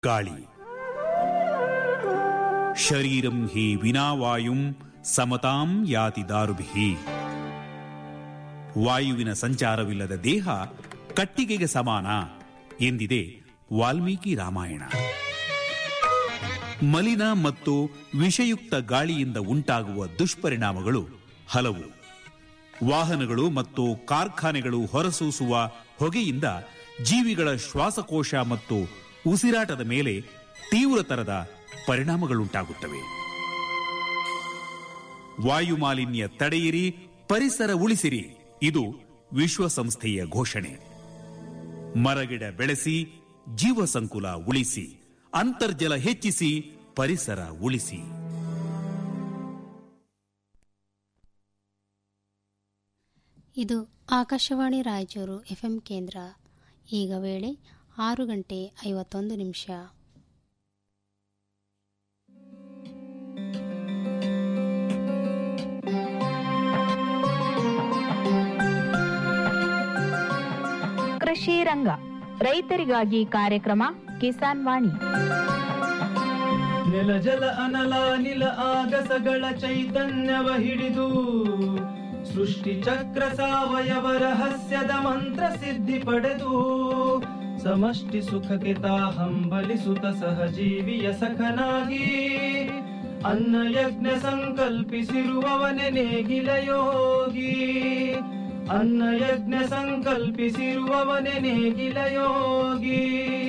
ಗಾಳಿ ಶರೀರಂ ಹಿ ವಿನಾ ವಾಯುಂ ಸಮತಾಂ ಯಾತಿ ದಾರುಭಿ ವಾಯುವಿನ ಸಂಚಾರವಿಲ್ಲದ ದೇಹ ಕಟ್ಟಿಗೆಗೆ ಸಮಾನ ಎಂದಿದೆ ವಾಲ್ಮೀಕಿ ರಾಮಾಯಣ ಮಲಿನ ಮತ್ತು ವಿಷಯುಕ್ತ ಗಾಳಿಯಿಂದ ಉಂಟಾಗುವ ದುಷ್ಪರಿಣಾಮಗಳು ಹಲವು ವಾಹನಗಳು ಮತ್ತು ಕಾರ್ಖಾನೆಗಳು ಹೊರಸೂಸುವ ಹೊಗೆಯಿಂದ ಜೀವಿಗಳ ಶ್ವಾಸಕೋಶ ಮತ್ತು ಉಸಿರಾಟದ ಮೇಲೆ ತೀವ್ರತರದ ಪರಿಣಾಮಗಳುಂಟಾಗುತ್ತವೆ ವಾಯು ಮಾಲಿನ್ಯ ತಡೆಯಿರಿ ಪರಿಸರ ಉಳಿಸಿರಿ ಇದು ವಿಶ್ವಸಂಸ್ಥೆಯ ಘೋಷಣೆ ಮರಗಿಡ ಬೆಳೆಸಿ ಜೀವ ಸಂಕುಲ ಉಳಿಸಿ ಅಂತರ್ಜಲ ಹೆಚ್ಚಿಸಿ ಪರಿಸರ ಉಳಿಸಿ ಇದು ಆಕಾಶವಾಣಿ ರಾಯಚೂರು ಎಫ್ಎಂ ಕೇಂದ್ರ ಈಗ ವೇಳೆ ಆರು ಗಂಟೆ ಐವತ್ತೊಂದು ನಿಮಿಷ ಕೃಷಿ ರಂಗ ರೈತರಿಗಾಗಿ ಕಾರ್ಯಕ್ರಮ ಕಿಸಾನ್ ವಾಣಿ ನೆಲ ಜಲ ಅನಲ ನಿಲ ಆಗಸಗಳ ಚೈತನ್ಯವ ಹಿಡಿದು ಸೃಷ್ಟಿ ಚಕ್ರ ಸಾವಯವ ರಹಸ್ಯದ ಮಂತ್ರ ಸಿದ್ಧಿ ಪಡೆದು ಸಮಷ್ಟಿ ಸುಖಕ್ಕೆ ತಾ ಹಂಬಲಿಸುತ್ತ ಸಹಜೀವಿಯ ಸಖನಾಗಿ ಅನ್ನ ಯಜ್ಞ ಸಂಕಲ್ಪಿಸಿರುವವನೆ ನೇಗಿಲ ಯೋಗಿ ಅನ್ನ ಯಜ್ಞ ಸಂಕಲ್ಪಿಸಿರುವವನೆ ನೇಗಿಲ ಯೋಗಿ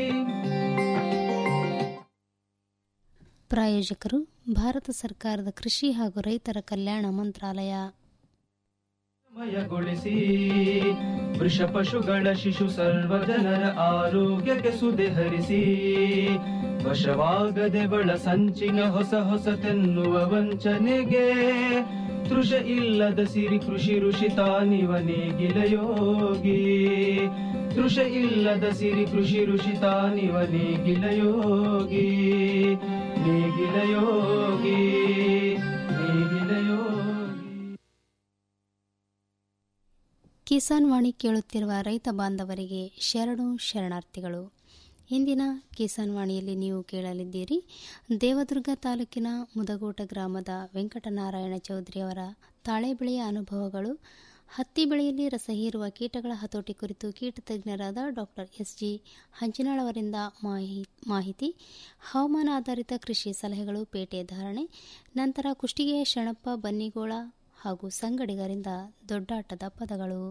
ಪ್ರಾಯೋಜಕರು ಭಾರತ ಸರ್ಕಾರದ ಕೃಷಿ ಹಾಗೂ ರೈತರ ಕಲ್ಯಾಣ ಮಂತ್ರಾಲಯ ಮಯಗೊಳಿಸಿ ವೃಷ ಪಶುಗಳ ಶಿಶು ಸರ್ವ ಜನರ ಆರೋಗ್ಯಕ್ಕೆ ಸುದೆ ಹರಿಸಿ ವಶವಾಗದೆ ಬಳ ಸಂಚಿನ ಹೊಸ ಹೊಸತೆನ್ನುವ ವಂಚನೆಗೆ ತೃಷ ಇಲ್ಲದ ಸಿರಿ ಕೃಷಿ ಋಷಿ ತಾನಿವ ನೇಗಿಲ ಯೋಗಿ ತೃಷ ಇಲ್ಲದ ಸಿರಿ ಕೃಷಿ ಋಷಿ ತಾನಿವ ನೇಗಿಲ ಯೋಗಿ ನೇಗಿಲ ಯೋಗಿ ನೇಗಿಲ ಯೋಗಿ ಕಿಸಾನ್ ವಾಣಿ ಕೇಳುತ್ತಿರುವ ರೈತ ಬಾಂಧವರಿಗೆ ಶರಣು ಶರಣಾರ್ಥಿಗಳು ಇಂದಿನ ಕಿಸಾನ್ ವಾಣಿಯಲ್ಲಿ ನೀವು ಕೇಳಲಿದ್ದೀರಿ ದೇವದುರ್ಗ ತಾಲೂಕಿನ ಮುದಗೋಟ ಗ್ರಾಮದ ವೆಂಕಟನಾರಾಯಣ ಚೌಧರಿ ಅವರ ತಾಳೆ ಬೆಳೆಯ ಅನುಭವಗಳು ಹತ್ತಿ ಬೆಳೆಯಲ್ಲಿ ರಸ ಹೀರುವ ಕೀಟಗಳ ಹತೋಟಿ ಕುರಿತು ಕೀಟ ತಜ್ಞರಾದ ಡಾಕ್ಟರ್ ಎಸ್ ಜಿ ಹಂಚಿನಾಳ್ ಅವರಿಂದ ಮಾಹಿ ಮಾಹಿತಿ ಹವಾಮಾನ ಆಧಾರಿತ ಕೃಷಿ ಸಲಹೆಗಳು ಪೇಟೆ ಧಾರಣೆ ನಂತರ ಕುಷ್ಟಿಗೆಯ ಶರಣಪ್ಪ ಬನ್ನಿಗೋಳ ಹಾಗೂ ಸಂಗಡಿಗರಿಂದ ದೊಡ್ಡಾಟದ ಪದಗಳು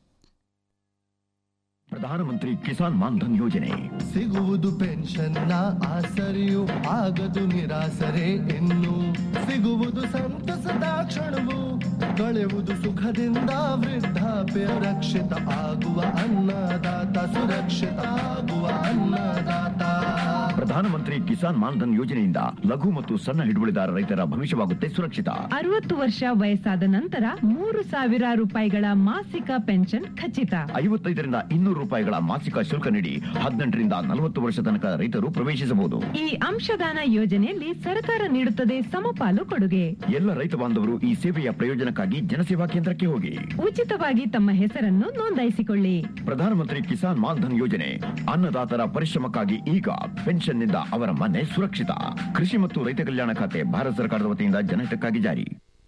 ಪ್ರಧಾನಮಂತ್ರಿ ಕಿಸಾನ್ ಮಾನ್ಧನ್ ಯೋಜನೆ ಸಿಗುವುದು ಪೆನ್ಷನ್ನ ಆಸರೆಯು ಆಗದು ನಿರಾಸರೆ ಇನ್ನು ಸಿಗುವುದು ಸಂತಸದ ಕ್ಷಣವು ಕಳೆಯುವುದು ಸುಖದಿಂದ ವೃದ್ಧಾಪ್ಯ ರಕ್ಷಿತ ಆಗುವ ಅನ್ನದಾತ ಸುರಕ್ಷಿತ ಆಗುವ ಅನ್ನದಾತ ಪ್ರಧಾನಮಂತ್ರಿ ಕಿಸಾನ್ ಮಾನ್ಧನ್ ಯೋಜನೆಯಿಂದ ಲಘು ಮತ್ತು ಸಣ್ಣ ಹಿಡುವಳಿದಾರ ರೈತರ ಭವಿಷ್ಯವಾಗುತ್ತೆ ಸುರಕ್ಷಿತ ಅರವತ್ತು ವರ್ಷ ವಯಸ್ಸಾದ ನಂತರ ಮೂರು ಸಾವಿರ ರೂಪಾಯಿಗಳ ಮಾಸಿಕ ಪೆನ್ಷನ್ ಖಚಿತ ಐವತ್ತೈದರಿಂದ ಇನ್ನೂರು ರೂಪಾಯಿಗಳ ಮಾಸಿಕ ಶುಲ್ಕ ನೀಡಿ ಹದಿನೆಂಟರಿಂದ ನಲವತ್ತು ವರ್ಷ ತನಕ ರೈತರು ಪ್ರವೇಶಿಸಬಹುದು ಈ ಅಂಶದಾನ ಯೋಜನೆಯಲ್ಲಿ ಸರ್ಕಾರ ನೀಡುತ್ತದೆ ಸಮಪಾಲು ಕೊಡುಗೆ ಎಲ್ಲ ರೈತ ಬಾಂಧವರು ಈ ಸೇವೆಯ ಪ್ರಯೋಜನಕ್ಕಾಗಿ ಜನಸೇವಾ ಕೇಂದ್ರಕ್ಕೆ ಹೋಗಿ ಉಚಿತವಾಗಿ ತಮ್ಮ ಹೆಸರನ್ನು ನೋಂದಾಯಿಸಿಕೊಳ್ಳಿ ಪ್ರಧಾನಮಂತ್ರಿ ಕಿಸಾನ್ ಮಾನ್ಧನ್ ಯೋಜನೆ ಅನ್ನದಾತರ ಪರಿಶ್ರಮಕ್ಕಾಗಿ ಈಗ ಪೆನ್ಷನ್ನಿಂದ ಅವರ ಮನೆ ಸುರಕ್ಷಿತ ಕೃಷಿ ಮತ್ತು ರೈತ ಕಲ್ಯಾಣ ಖಾತೆ ಭಾರತ ಸರ್ಕಾರದ ವತಿಯಿಂದ ಜನಹಿತಕ್ಕಾಗಿ ಜಾರಿ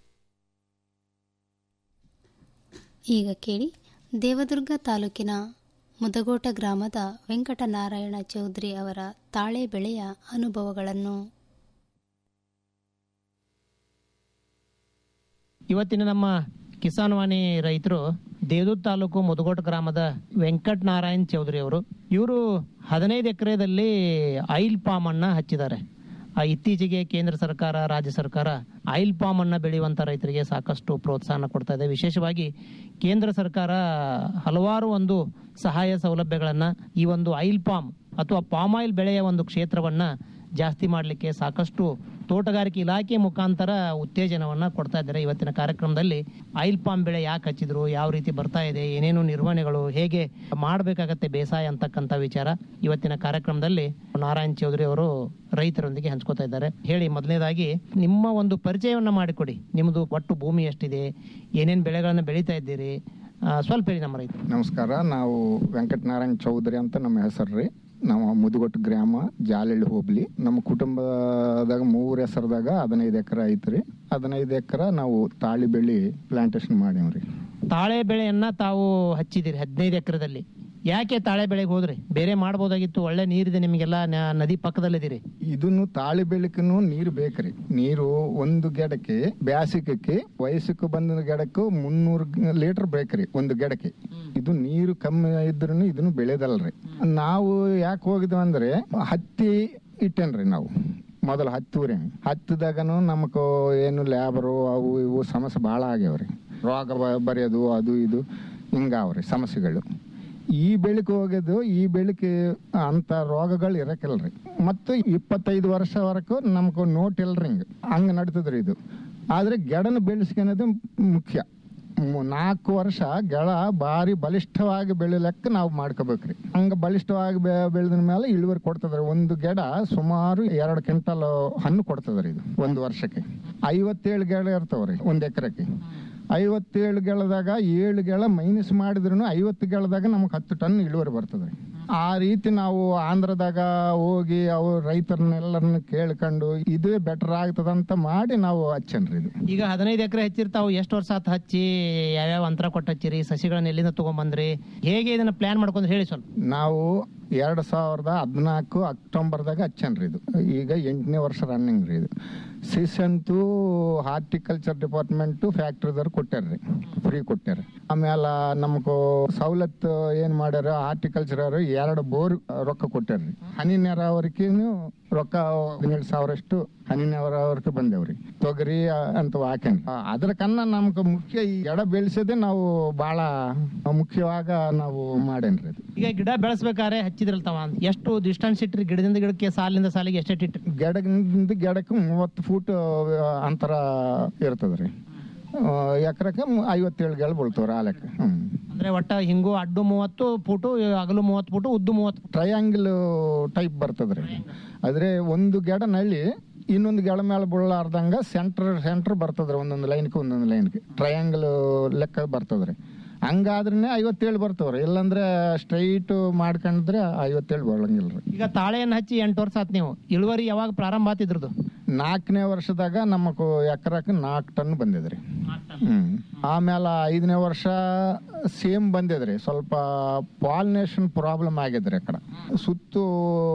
ಈಗ ಕೇಳಿ ದೇವದುರ್ಗ ತಾಲೂಕಿನ ಮುದಗೋಟ ಗ್ರಾಮದ ವೆಂಕಟನಾರಾಯಣ ಚೌಧರಿ ಅವರ ತಾಳೆ ಬೆಳೆಯ ಅನುಭವಗಳನ್ನು ಇವತ್ತಿನ ನಮ್ಮ ಕಿಸಾನ್ ವಾಣಿ ರೈತರು ದೇವದೂರ್ ತಾಲೂಕು ಮುದಗೋಟ ಗ್ರಾಮದ ವೆಂಕಟ್ ನಾರಾಯಣ್ ಚೌಧರಿ ಅವರು ಇವರು ಹದಿನೈದು ಎಕರೆದಲ್ಲಿ ಆಯಿಲ್ ಪಾಮ್ ಅನ್ನ ಹಚ್ಚಿದ್ದಾರೆ ಆ ಇತ್ತೀಚೆಗೆ ಕೇಂದ್ರ ಸರ್ಕಾರ ರಾಜ್ಯ ಸರ್ಕಾರ ಆಯಿಲ್ ಪಾಮ್ ಅನ್ನ ಬೆಳೆಯುವಂತ ರೈತರಿಗೆ ಸಾಕಷ್ಟು ಪ್ರೋತ್ಸಾಹ ಕೊಡ್ತಾ ಇದೆ ವಿಶೇಷವಾಗಿ ಕೇಂದ್ರ ಸರ್ಕಾರ ಹಲವಾರು ಒಂದು ಸಹಾಯ ಸೌಲಭ್ಯಗಳನ್ನ ಈ ಒಂದು ಆಯಿಲ್ ಪಾಮ್ ಅಥವಾ ಪಾಮ್ ಆಯಿಲ್ ಬೆಳೆಯ ಒಂದು ಕ್ಷೇತ್ರವನ್ನ ಜಾಸ್ತಿ ಮಾಡಲಿಕ್ಕೆ ಸಾಕಷ್ಟು ತೋಟಗಾರಿಕೆ ಇಲಾಖೆ ಮುಖಾಂತರ ಉತ್ತೇಜನವನ್ನ ಕೊಡ್ತಾ ಇದ್ದಾರೆ ಇವತ್ತಿನ ಕಾರ್ಯಕ್ರಮದಲ್ಲಿ ಆಯಿಲ್ ಪಾಮ್ ಬೆಳೆ ಯಾಕೆ ಹಚ್ಚಿದ್ರು ಯಾವ ರೀತಿ ಬರ್ತಾ ಇದೆ ಏನೇನು ನಿರ್ವಹಣೆಗಳು ಹೇಗೆ ಮಾಡಬೇಕಾಗತ್ತೆ ಬೇಸಾಯ ಅಂತಕ್ಕಂಥ ವಿಚಾರ ಇವತ್ತಿನ ಕಾರ್ಯಕ್ರಮದಲ್ಲಿ ನಾರಾಯಣ್ ಚೌಧರಿ ಅವರು ರೈತರೊಂದಿಗೆ ಹಂಚ್ಕೋತಾ ಇದ್ದಾರೆ ಹೇಳಿ ಮೊದಲನೇದಾಗಿ ನಿಮ್ಮ ಒಂದು ಪರಿಚಯವನ್ನ ಮಾಡಿಕೊಡಿ ನಿಮ್ಮದು ಒಟ್ಟು ಭೂಮಿ ಎಷ್ಟಿದೆ ಏನೇನು ಬೆಳೆಗಳನ್ನ ಬೆಳೀತಾ ಇದ್ದೀರಿ ಆ, ಸ್ವಲ್ಪ ಹೇಳಿ ನಮ್ಮ ರೈತರು ನಮಸ್ಕಾರ ನಾವು ವೆಂಕಟನಾರಾಯಣ್ ಚೌಧರಿ ಅಂತ ನಮ್ಮ ಹೆಸರು ರೀ ನಾವು ಮುದುಗೊಟ್ಟು ಗ್ರಾಮ ಜಾಲಹಳ್ಳಿ ಹೋಬಳಿ ನಮ್ಮ ಕುಟುಂಬದಾಗ ಮೂರು ಹೆಸರದಾಗ ಹದಿನೈದು ಎಕರೆ ಐತ್ರಿ ಹದಿನೈದು ಎಕರೆ ನಾವು ತಾಳಿ ಬೆಳಿ ಪ್ಲಾಂಟೇಶನ್ ಮಾಡೀವ್ರಿ ತಾಳೆ ಬೆಳೆಯನ್ನ ತಾವು ಹಚ್ಚಿದಿರಿ ಹದಿನೈದು ಎಕರೆದಲ್ಲಿ ಯಾಕೆ ತಾಳೆ ಬೆಳೆಗೆ ಹೋದ್ರಿ ಬೇರೆ ಮಾಡ್ಬೋದಾಗಿತ್ತು ಒಳ್ಳೆ ನೀರಿದೆ ನಿಮಗೆಲ್ಲ ನ- ನದಿ ಪಕ್ಕದಲ್ಲಿದ್ದೀರಿ ಇದನ್ನು ತಾಳಿ ಬೆಳಕನ್ನು ನೀರು ಬೇಕ್ರಿ ನೀರು ಒಂದು ಗಿಡಕ್ಕೆ ಬ್ಯಾಸಿಕಕ್ಕೆ ವಯಸ್ಸಕ್ಕೆ ಬಂದ ಗಿಡಕ್ಕೂ ಮುನ್ನೂರು ಲೀಟರ್ ಬೇಕ್ರಿ ಒಂದು ಗಿಡಕ್ಕೆ ಇದು ನೀರು ಕಮ್ಮಿ ಇದ್ರೂ ಇದನ್ನು ಬೆಳೆದಲ್ರಿ ನಾವು ಯಾಕೆ ಹೋಗಿದ್ವಿ ಅಂದ್ರೆ ಹತ್ತಿ ಇಟ್ಟೇನ್ರಿ ನಾವು ಮೊದಲು ಹತ್ತೂರಿ ಹತ್ತದಾಗನು ನಮಗೂ ಏನು ಲ್ಯಾಬರು ಅವು ಇವು ಸಮಸ್ಯೆ ಭಾಳ ಆಗ್ಯಾವ್ರಿ ರೋಗ ಬ- ಬರೆಯೋದು ಅದು ಇದು ಹಿಂಗಾವ್ರಿ ಸಮಸ್ಯೆಗಳು ಈ ಬೆಳಕು ಹೋಗೋದು ಈ ಬೆಳಕು ಅಂತ ರೋಗಗಳು ಇರಕಿಲ್ರಿ ಮತ್ತು ಇಪ್ಪತ್ತೈದು ವರ್ಷವರೆಗೂ ನಮ್ಗೆ ನೋಟ್ ಇಲ್ರಿ ಹಿಂಗೆ ಹಂಗೆ ನಡ್ತದ್ರಿ ಇದು ಆದ್ರೆ ಗೆಡನ ಬೆಳೆಸ್ಕೊಳೋದು ಮುಖ್ಯ ಮು- ನಾಲ್ಕು ವರ್ಷ ಗೆಳ ಭಾರಿ ಬಲಿಷ್ಠವಾಗಿ ಬೆಳಿಲಕ್ಕ ನಾವು ಮಾಡ್ಕೋಬೇಕ್ರಿ ಹಂಗ ಬಲಿಷ್ಠವಾಗಿ ಬೆ- ಬೆಳೆದ ಮೇಲೆ ಇಳುವರಿ ಕೊಡ್ತದ್ರಿ ಒಂದು ಗೆಡ ಸುಮಾರು ಎರಡು ಕ್ವಿಂಟಲ್ ಹಣ್ಣು ಕೊಡ್ತದ್ರಿ ಇದು ಒಂದು ವರ್ಷಕ್ಕೆ ಐವತ್ತೇಳು ಗೆಳ ಇರ್ತಾವ್ರಿ ಒಂದ್ ಎಕರೆಗೆ ಐವತ್ತೇಳು ಗೆಳದಾಗ ಏಳು ಗೆಳ ಮೈನಸ್ ಮಾಡಿದ್ರು ಐವತ್ತು ಗೆಳದಾಗ ನಮಗೆ ಹತ್ತು ಟನ್ ಇಳುವರಿ ಬರ್ತದೆ ಆ ರೀತಿ ನಾವು ಆಂಧ್ರದಾಗ ಹೋಗಿ ಅವು ರೈತರನ್ನೆಲ್ಲರನ್ನ ಕೇಳ್ಕೊಂಡು ಇದೇ ಬೆಟರ್ ಆಗ್ತದಂತ ಮಾಡಿ ನಾವು ಹಚ್ಚನ್ರಿ ಇದು ಈಗ ಹದಿನೈದು ಎಕರೆ ಹಚ್ಚಿರ್ತಾವು ಎಷ್ಟು ವರ್ಷ ಆತ ಹಚ್ಚಿ ಯಾವ್ಯಾವ ಅಂತರ ಕೊಟ್ಟು ಹಚ್ಚಿರಿ ಸಸಿಗಳನ್ನ ಎಲ್ಲಿಂದ ತಗೊಂಬಂದ್ರಿ ಹೇಗೆ ಇದನ್ನ ಪ್ಲಾನ್ ಮಾಡ್ಕೊಂಡು ಹೇಳಿ ಸ್ವಲ್ಪ ನಾವು ಎರಡ್ ಸಾವಿರದ ಹದಿನಾಲ್ಕು ಅಕ್ಟೋಬರ್ದಾಗ ಹಚ್ಚನ್ರಿ ಇದು ಈಗ ಎಂಟನೇ ವರ್ಷ ರನ್ನಿಂಗ್ ರೀ ಇದು ಸಿಸ್ ಅಂತೂ ಹಾರ್ಟಿಕಲ್ಚರ್ ಡಿಪಾರ್ಟ್ಮೆಂಟ್ ಫ್ಯಾಕ್ಟ್ರಿದವ್ರು ಕೊಟ್ಟಾರ್ರಿ ಫ್ರೀ ಕೊಟ್ಟಾರ ಆಮೇಲೆ ನಮಗೂ ಸವಲತ್ತು ಏನ್ ಮಾಡ್ಯಾರ ಹಾರ್ಟಿಕಲ್ಚರ್ ಅವರು ಎರಡು ಬೋರ್ ರೊಕ್ಕ ಕೊಟ್ಟಾರ್ರಿ ಹನಿ ನೀರಾವರಿಕೆನು ರೊಕ್ಕ ಹದಿನೇಳು ಸಾವಿರಷ್ಟು ಹನಿ ನೀರಾವರಿಕೆ ಬಂದೇವ್ರಿ ತೊಗರಿ ಅಂತ ಹಾಕೇನ್ ಅದ್ರ ಕನ್ನ ನಮ್ಗೆ ಮುಖ್ಯ ಈ ಎಡ ಬೆಳೆಸೋದೇ ನಾವು ಬಹಳ ಮುಖ್ಯವಾಗ ನಾವು ಮಾಡೇನ್ರಿ ಅದು ಈಗ ಗಿಡ ಬೆಳೆಸ್ಬೇಕಾದ್ರೆ ಹಚ್ಚಿದ್ರಲ್ ತಾವ ಎಷ್ಟು ಡಿಸ್ಟೆನ್ಸ್ ಇಟ್ರಿ ಗಿಡದಿಂದ ಗಿಡಕ್ಕೆ ಸಾಲಿನಿಂದ ಸಾಲಿಗೆ ಎಷ್ಟೆಷ್ಟು ಇಟ್ರಿ ಗಿಡದಿಂದ ಗಿಡಕ್ಕೆ ಮೂವತ್ತು ಫೂಟ್ ಅಂತರ ಇರ್ತದ್ರಿ ಎಕರೆಕ್ಕೆ ಐವತ್ತೇಳು ಗೆಳ ಬೀಳ್ತಾವ್ರಿ ಆ ಲೆಕ್ಕ ಹ್ಮ್ ಅಂದ್ರೆ ಒಟ್ಟ ಹಿಂಗು ಅಡ್ಡು ಮೂವತ್ತು ಫುಟು ಅಗಲು ಮೂವತ್ತು ಫುಟು ಉದ್ದು ಮೂವತ್ತು ಟ್ರಯಾಂಗಲ್ ಟೈಪ್ ಬರ್ತದ್ರಿ ಆದ್ರೆ ಒಂದು ಗಿಡ ನಳ್ಳಿ ಇನ್ನೊಂದು ಗೆಳ ಮೇಲೆ ಬೀಳಾರ್ದಂಗ ಸೆಂಟರ್ ಸೆಂಟರ್ ಬರ್ತದ್ರಿ ಒಂದೊಂದು ಲೈನ್ಗೆ ಒಂದೊಂದು ಲೈನ್ಗೆ ಟ್ರಯಾಂಗಲ್ ಲೆಕ್ಕ ಬರ್ತದ್ರಿ ಹಂಗಾದ್ರೆ ಐವತ್ತೇಳು ಬರ್ತಾವ್ರಿ ಇಲ್ಲಾಂದ್ರೆ ಸ್ಟ್ರೈಟ್ ಮಾಡ್ಕೊಂಡ್ರೆ ಐವತ್ತೇಳು ಬರಂಗಿಲ್ರಿ ಈಗ ತಾಳೆಯನ್ನು ಹಚ್ಚಿ ಎಂಟು ವರ್ಷ ಆತ್ ನೀವು ಇಳುವರಿ ಯಾವಾಗ ಪ್ರಾರಂಭ ಆತಿದ್ರದ್ದು ನಾಲ್ಕನೇ ವರ್ಷದಾಗ ನಮಗೂ ಎಕರಕ್ಕೆ ನಾಲ್ಕು ಟನ್ ಬಂದಿದ್ರಿ ಹ್ಮ್ ಆಮೇಲೆ ಐದನೇ ವರ್ಷ ಸೇಮ್ ಬಂದಿದ್ರಿ ಸ್ವಲ್ಪ ಪಾಲಿನೇಷನ್ ಪ್ರಾಬ್ಲಮ್ ಆಗಿದ್ರಿ ಆ ಕಡೆ ಸುತ್ತು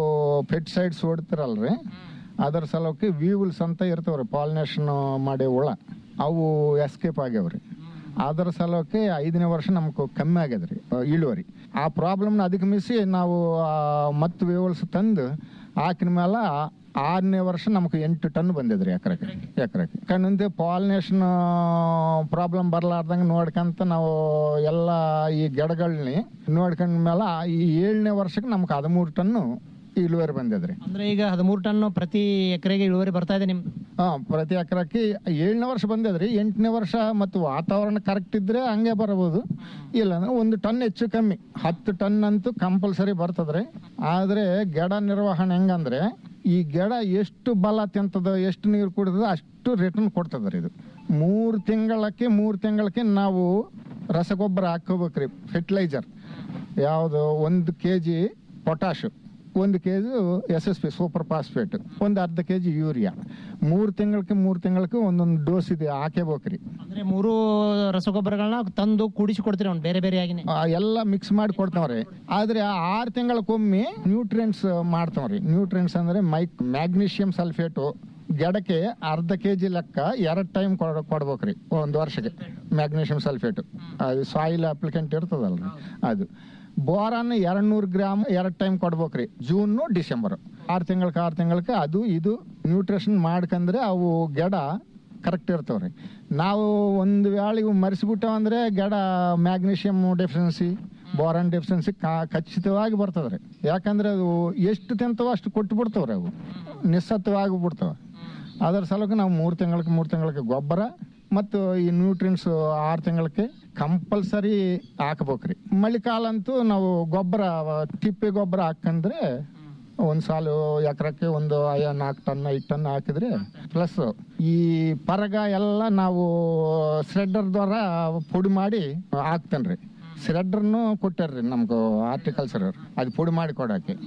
ಪೆಟ್ ಸೈಡ್ಸ್ ಹೊಡ್ತಿರಲ್ರಿ ಅದರ ಸಲುವಾಗಿ ವೀವುಲ್ಸ್ ಅಂತ ಇರ್ತಾವ್ರಿ ಪಾಲಿನೇಷನ್ ಮಾಡಿ ಹುಳ ಅವು ಎಸ್ಕೇಪ್ ಆಗ್ಯಾವ್ರಿ ಅದರ ಸಲುವಾಗಿ ಐದನೇ ವರ್ಷ ನಮ್ಗೆ ಕಮ್ಮಿ ಆಗ್ಯದ್ರಿ ಆ, ಇಳುವರಿ ಆ ಪ್ರಾಬ್ಲಮ್ನ ಅಧಿಗಮಿಸಿ ನಾವು ಆ, ಮತ್ತೆ ವೇವಲ್ಸ್ ತಂದು ಹಾಕಿನ ಮೇಲೆ ಆರನೇ ವರ್ಷ ನಮ್ಗೆ ಎಂಟು ಟನ್ ಬಂದಿದ್ರಿ ಎಕರೆಗೆ ಎಕರೆಗೆ ಕಣ್ಣಿಂದ ಪಾಲಿನೇಷನ್ ಪ್ರಾಬ್ಲಮ್ ಬರ್ಲಾರ್ದಂಗೆ ನೋಡ್ಕಂತ ನಾವು ಎಲ್ಲ ಈ ಗಿಡಗಳನ್ನ ನೋಡ್ಕೊಂಡ ಮೇಲೆ ಈ ಏಳನೇ ವರ್ಷಕ್ಕೆ ನಮ್ಗೆ ಹದಿಮೂರು ಟನ್ನು ಇಳುವರಿ ಬಂದಿದ್ರಿ ಅಂದ್ರೆ ಈಗ ಹದಿಮೂರು ಟನ್ ಪ್ರತಿ ಎಕರೆಗೆ ಇಳುವರಿ ಬರ್ತಾ ಇದೆ ನಿಮ್ದು ಹಾ ಪ್ರತಿ ಎಕರೆಕ್ಕೆ ಏಳನೇ ವರ್ಷ ಬಂದಿದ್ರಿ ಎಂಟನೇ ವರ್ಷ ಮತ್ತು ವಾತಾವರಣ ಕರೆಕ್ಟ್ ಇದ್ರೆ ಹಂಗೆ ಬರಬಹುದು ಇಲ್ಲಾಂದ್ರೆ ಒಂದು ಟನ್ ಹೆಚ್ಚು ಕಮ್ಮಿ ಹತ್ತು ಟನ್ ಅಂತೂ ಕಂಪಲ್ಸರಿ ಬರ್ತದ್ರಿ ಆದ್ರೆ ಗಿಡ ನಿರ್ವಹಣೆ ಹೆಂಗಂದ್ರೆ ಈ ಗಿಡ ಎಷ್ಟು ಬಲ ತಿಂತದ ಎಷ್ಟು ನೀರು ಕುಡಿತದ ಅಷ್ಟು ರಿಟರ್ನ್ ಕೊಡ್ತದ್ರಿ ಇದು ಮೂರು ತಿಂಗಳಕ್ಕೆ ಮೂರು ತಿಂಗಳಕ್ಕೆ ನಾವು ರಸಗೊಬ್ಬರ ಹಾಕೋಬೇಕ್ರಿ ಫರ್ಟಿಲೈಸರ್ ಯಾವುದು ಒಂದು ಕೆ ಜಿ ಪೊಟ್ಯಾಶು ಒಂದು K G S S P super phosphate ಒಂದು ಅರ್ಧ ಕೆ ಜಿ ಯೂರಿಯಾ ಮೂರು ತಿಂಗಳಕ್ಕೆ ಮೂರು ತಿಂಗಳಕ್ಕೆ ಒಂದೊಂದು ಡೋಸ್ ಇದೆ ಹಾಕೇಬೇಕ್ರಿ ಅಂದ್ರೆ ಮೂರು ರಸಗೊಬ್ಬರಗಳನ್ನ ತಂದು ಕೂಡಿಸಿ ಕೊಡ್ತೀರಿ ಅವ್ನು ಬೇರೆ ಬೇರೆ ಆಗಿನೇ ಆ, ಎಲ್ಲ ಮಿಕ್ಸ್ ಮಾಡಿ ಕೊಡ್ತಾವ್ರಿ ಆದ್ರೆ ಆ ಆರು ತಿಂಗಳಕ್ಕೊಮ್ಮೆ ನ್ಯೂಟ್ರಿಯೆಂಟ್ಸ್ ಮಾಡ್ತಾವ್ರಿ ನ್ಯೂಟ್ರಿಯೆಂಟ್ಸ್ ಅಂದ್ರೆ ಮೈಕ್ ಮ್ಯಾಗ್ನೀಷಿಯಂ ಸಲ್ಫೇಟು ಗಿಡಕ್ಕೆ ಅರ್ಧ ಕೆ ಜಿ ಲೆಕ್ಕ ಎರಡು ಟೈಮ್ ಕೊಡ್ಬೇಕ್ರಿ ಒಂದು ವರ್ಷಕ್ಕೆ ಮ್ಯಾಗ್ನೀಷಿಯಂ ಸಲ್ಫೇಟ್ ಅದು ಸಾಯಿಲ್ ಅಪ್ಲಿಕೆಂಟ್ ಇರ್ತದಲ್ರಿ ಅದು ಬೋರಾನ್ ಎರಡ್ ನೂರು ಗ್ರಾಮ್ ಎರಡು ಟೈಮ್ ಕೊಡ್ಬೇಕ್ರಿ ಜೂನ್ ಡಿಸೆಂಬರ್ ಆರು ತಿಂಗಳಕ್ಕೆ ಆರು ತಿಂಗಳಕ್ಕೆ ಅದು ಇದು ನ್ಯೂಟ್ರಿಷನ್ ಮಾಡ್ಕಂದ್ರೆ ಅವು ಗಿಡ ಕರೆಕ್ಟ್ ಇರ್ತಾವ್ರಿ ನಾವು ಒಂದು ವೇಳೆ ಇವು ಮರೆಸಿಬಿಟ್ಟವ ಅಂದ್ರೆ ಗಿಡ ಮ್ಯಾಗ್ನೀಷಿಯಂ ಡೆಫಿಷಿಯನ್ಸಿ ಬೋರಾನ್ ಡೆಫಿಷಿಯನ್ಸಿ ಖಚಿತವಾಗಿ ಬರ್ತದ್ರಿ ಯಾಕಂದ್ರೆ ಅದು ಎಷ್ಟು ತಿಂತವೋ ಅಷ್ಟು ಕೊಟ್ಟು ಬಿಡ್ತಾವ್ರಿ ಅವು ನಿಸ್ಸತ್ವವಾಗಿ ಬಿಡ್ತಾವ ಅದರ ಸಲುವಾಗಿ ನಾವು ಮೂರು ತಿಂಗಳಿಗೆ ಮೂರು ತಿಂಗಳಿಗೆ ಗೊಬ್ಬರ ಮತ್ತು ಈ ನ್ಯೂಟ್ರಿಯನ್ಸ್ ಆರು ತಿಂಗಳಿಗೆ ಕಂಪಲ್ಸರಿ ಹಾಕ್ಬೇಕ್ರಿ ಮಳೆಕಾಲ ಅಂತೂ ನಾವು ಗೊಬ್ಬರ ತಿಪ್ಪೆ ಗೊಬ್ಬರ ಹಾಕಂದ್ರೆ ಒಂದ್ ಸಾಲು ಎಕರಕ್ಕೆ ಒಂದು ಐ- ನಾಲ್ಕು ಟನ್ ಐದು ಟನ್ ಹಾಕಿದ್ರೆ ಪ್ಲಸ್ ಈ ಪರಗ ಎಲ್ಲ ನಾವು ಸ್ರೆಡ್ಡರ್ ದ್ವಾರ ಪುಡಿ ಮಾಡಿ ಹಾಕ್ತೇನ್ರಿ ಸ್ರೆಡ್ಡರ್ನು ಕೊಟ್ಟಾರ್ರಿ ನಮ್ಗೆ ಹಾರ್ಟಿಕಲ್ಚರ್ ಅದು ಪುಡಿ ಮಾಡಿ ಕೊಡಕ್ಕೆ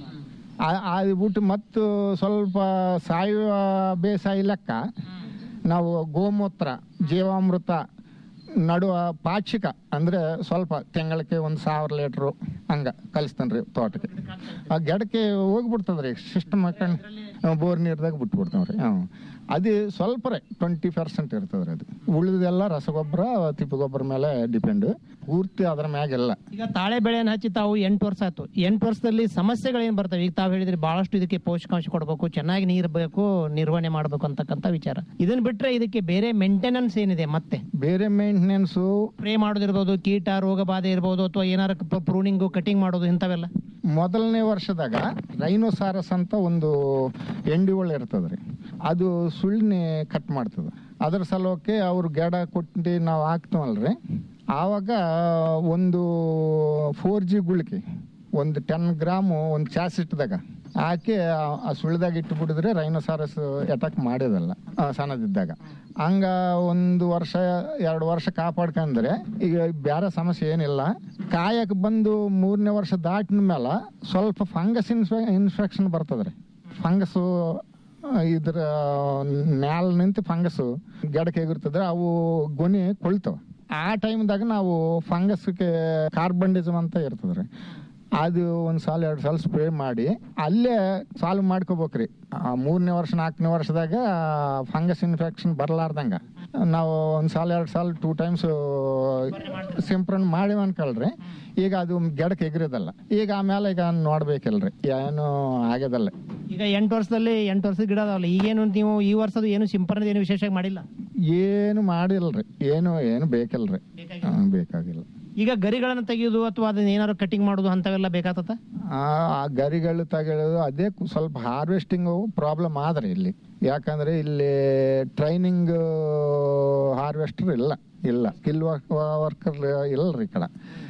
ಆ- ಅದು ಬಿಟ್ಟು ಮತ್ತು ಸ್ವಲ್ಪ ಸಾವಯವ ಬೇಸಾಯ ಲೆಕ್ಕ ನಾವು ಗೋಮೂತ್ರ ಜೀವಾಮೃತ ನಡುವ ಪಾಕ್ಷಿಕ ಅಂದ್ರೆ ಸ್ವಲ್ಪ ತಿಂಗಳಿಗೆ ಒಂದು ಸಾವಿರ ಲೀಟ್ರು ಹಂಗ ಕಲಿಸ್ತಾನೆ ರೀ ತೋಟಕ್ಕೆ ಆ ಗಿಡಕ್ಕೆ ಹೋಗ್ಬಿಡ್ತದ್ರಿ ಸಿಸ್ಟಮ್ ಹಾಕೊಂಡು ಬೋರ್ ನೀರ್ದಾಗ ಬಿಟ್ಬಿಡ್ತಾವ್ರಿ ಹ್ಞೂ ಅದು ಸ್ವಲ್ಪ ರೀ ಟ್ವೆಂಟಿ ಪರ್ಸೆಂಟ್ ಇರ್ತದ್ರಿ ಅದು ಉಳಿದೆಲ್ಲ ರಸಗೊಬ್ಬರ ತಿಪ್ಪೆ ಗೊಬ್ಬರ ಮೇಲೆ ಡಿಪೆಂಡ್ ಪೂರ್ತಿ ಅದ್ರ ಮ್ಯಾಗೆಲ್ಲ ಈಗ ತಾಳೆ ಬೆಳೆಯನ್ನು ಹಚ್ಚಿ ತಾವು ಎಂಟು ವರ್ಷ ಆಯ್ತು ಎಂಟು ವರ್ಷದಲ್ಲಿ ಸಮಸ್ಯೆಗಳೇನು ಬರ್ತವೆ ಈಗ ತಾವು ಹೇಳಿದ್ರಿ ಬಹಳಷ್ಟು ಇದಕ್ಕೆ ಪೋಷಕಾಂಶ ಕೊಡಬೇಕು ಚೆನ್ನಾಗಿ ನೀರು ಬೇಕು ನಿರ್ವಹಣೆ ಮಾಡಬೇಕು ಅಂತಕ್ಕಂಥ ವಿಚಾರ ಇದನ್ನ ಬಿಟ್ರೆ ಇದಕ್ಕೆ ಬೇರೆ ಮೇಂಟೆನೆನ್ಸ್ ಏನಿದೆ ಮತ್ತೆ ಬೇರೆ ಮೇಂಟೆನೆನ್ಸು ಸ್ಪ್ರೇ ಮಾಡೋದಿರ್ಬೋದು ಕೀಟ ರೋಗ ಬಾಧೆ ಇರ್ಬೋದು ಅಥವಾ ಏನಾರ ಪ್ರೂನಿಂಗು ಕಟಿಂಗ್ ಮಾಡೋದು ಇಂಥವೆಲ್ಲ ಮೊದಲನೇ ವರ್ಷದಾಗ ರೈನೋಸಾರಸ್ ಅಂತ ಒಂದು ಎಂಡಿಗಳು ಇರ್ತದ್ರಿ ಅದು ಸುಳ್ಳಿನ ಕಟ್ ಮಾಡ್ತದ ಅದ್ರ ಸಲುವಕ್ಕೆ ಅವ್ರು ಗಿಡ ಕೊಟ್ಟು ನಾವು ಹಾಕ್ತೀವಲ್ರಿ ಆವಾಗ ಒಂದು ಫೋರ್ ಜಿ ಗುಳಿಕೆ ಒಂದು ಟೆನ್ ಗ್ರಾಮು ಒಂದು ಚಾಸಿಟ್ದಾಗ ಹಾಕಿ ಆ- ಆ ಸುಳ್ಳಿದಾಗ ಇಟ್ಟು ಬಿಡಿದ್ರೆ ರೈನೋಸಾರಸ್ ಅಟ್ಯಾಕ್ ಮಾಡೋದಲ್ಲ ಆ, ಸಣ್ಣದಿದ್ದಾಗ ಹಂಗ ಒಂದು ವರ್ಷ ಎರಡು ವರ್ಷ ಕಾಪಾಡ್ಕಂದ್ರೆ ಈಗ ಬೇರೆ ಸಮಸ್ಯೆ ಏನಿಲ್ಲ ಕಾಯಕ್ಕೆ ಬಂದು ಮೂರನೇ ವರ್ಷ ದಾಟಿನ ಮೇಲೆ ಸ್ವಲ್ಪ ಫಂಗಸ್ ಇನ್ಫೆ ಇನ್ಫೆಕ್ಷನ್ ಬರ್ತದ್ರಿ ಫಂಗಸ್ಸು ಇದ್ರ ಮ್ಯಾಲ ನಿಂತು ಫಂಗಸ್ಸು ಗಿಡಕ್ಕೆ ಎಗಿರ್ತದ್ರೆ ಅವು ಗೊನೆ ಕೊಳ್ತವ ಆ ಟೈಮ್ದಾಗ ನಾವು ಫಂಗಸ್ಗೆ ಕಾರ್ಬಂಡಿಸಮ್ ಅಂತ ಇರ್ತದ್ರಿ ಅದು ಒಂದು ಸಾಲ ಎರಡು ಸಾಲ ಸ್ಪ್ರೇ ಮಾಡಿ ಅಲ್ಲೇ ಸಾಲ್ವ್ ಮಾಡ್ಕೋಬೇಕ್ರಿ ಆ ಮೂರನೇ ವರ್ಷ ನಾಲ್ಕನೇ ವರ್ಷದಾಗ ಫಂಗಸ್ ಇನ್ಫೆಕ್ಷನ್ ಬರಲಾರ್ದಂಗ ನಾವು ಒಂದು ಸಾಲ ಎರಡು ಸಾಲ ಟೂ ಟೈಮ್ಸ್ ಸಿಂಪರಣೆ ಮಾಡಿವ ಅನ್ಕೊಳ್ರಿ ಈಗ ಅದು ಗಿಡಕ್ಕೆ ಎಗ್ರಿದಲ್ಲ ಈಗ ಆಮೇಲೆ ಈಗ ನೋಡ್ಬೇಕಲ್ರಿ ಏನು ಆಗ್ಯದಲ್ಲ ಈಗ ಎಂಟು ವರ್ಷದಲ್ಲಿ ಎಂಟು ವರ್ಷದ ಗಿಡ ಅದಾವಲ್ಲ ಈಗೇನು ನೀವು ಈ ವರ್ಷದ ಏನು ಸಿಂಪರಣೆ ಏನು ವಿಶೇಷವಾಗಿ ಮಾಡಿಲ್ಲ ಏನು ಮಾಡಿಲ್ರಿ ಏನು ಏನು ಬೇಕಲ್ರಿ ಹ್ಮ್, ಬೇಕಾಗಿಲ್ಲ ಈಗ ಗರಿಗಳನ್ನು ತೆಗೆಯೋದು ಅಥವಾ ಅದನ್ನ ಏನಾದ್ರು ಕಟಿಂಗ್ ಮಾಡೋದು ಅಂತವೆಲ್ಲ ಬೇಕಾಗ್ತದ ಆ ಆ ಗರಿಗಳು ತಗೊಳ್ಳೋದು ಅದೇ ಕು- ಸ್ವಲ್ಪ ಹಾರ್ವೆಸ್ಟಿಂಗ್ ಪ್ರಾಬ್ಲಮ್ ಆದ್ರೆ ಇಲ್ಲಿ ಯಾಕಂದ್ರೆ ಇಲ್ಲಿ ಟ್ರೈನಿಂಗ್ ಹಾರ್ವೆಸ್ಟರ್ ಇಲ್ಲ ಇಲ್ಲ ಸ್ಕಿಲ್ ವರ್ಕರ್ ಇಲ್ಲರಿ ಈ ಕಡೆ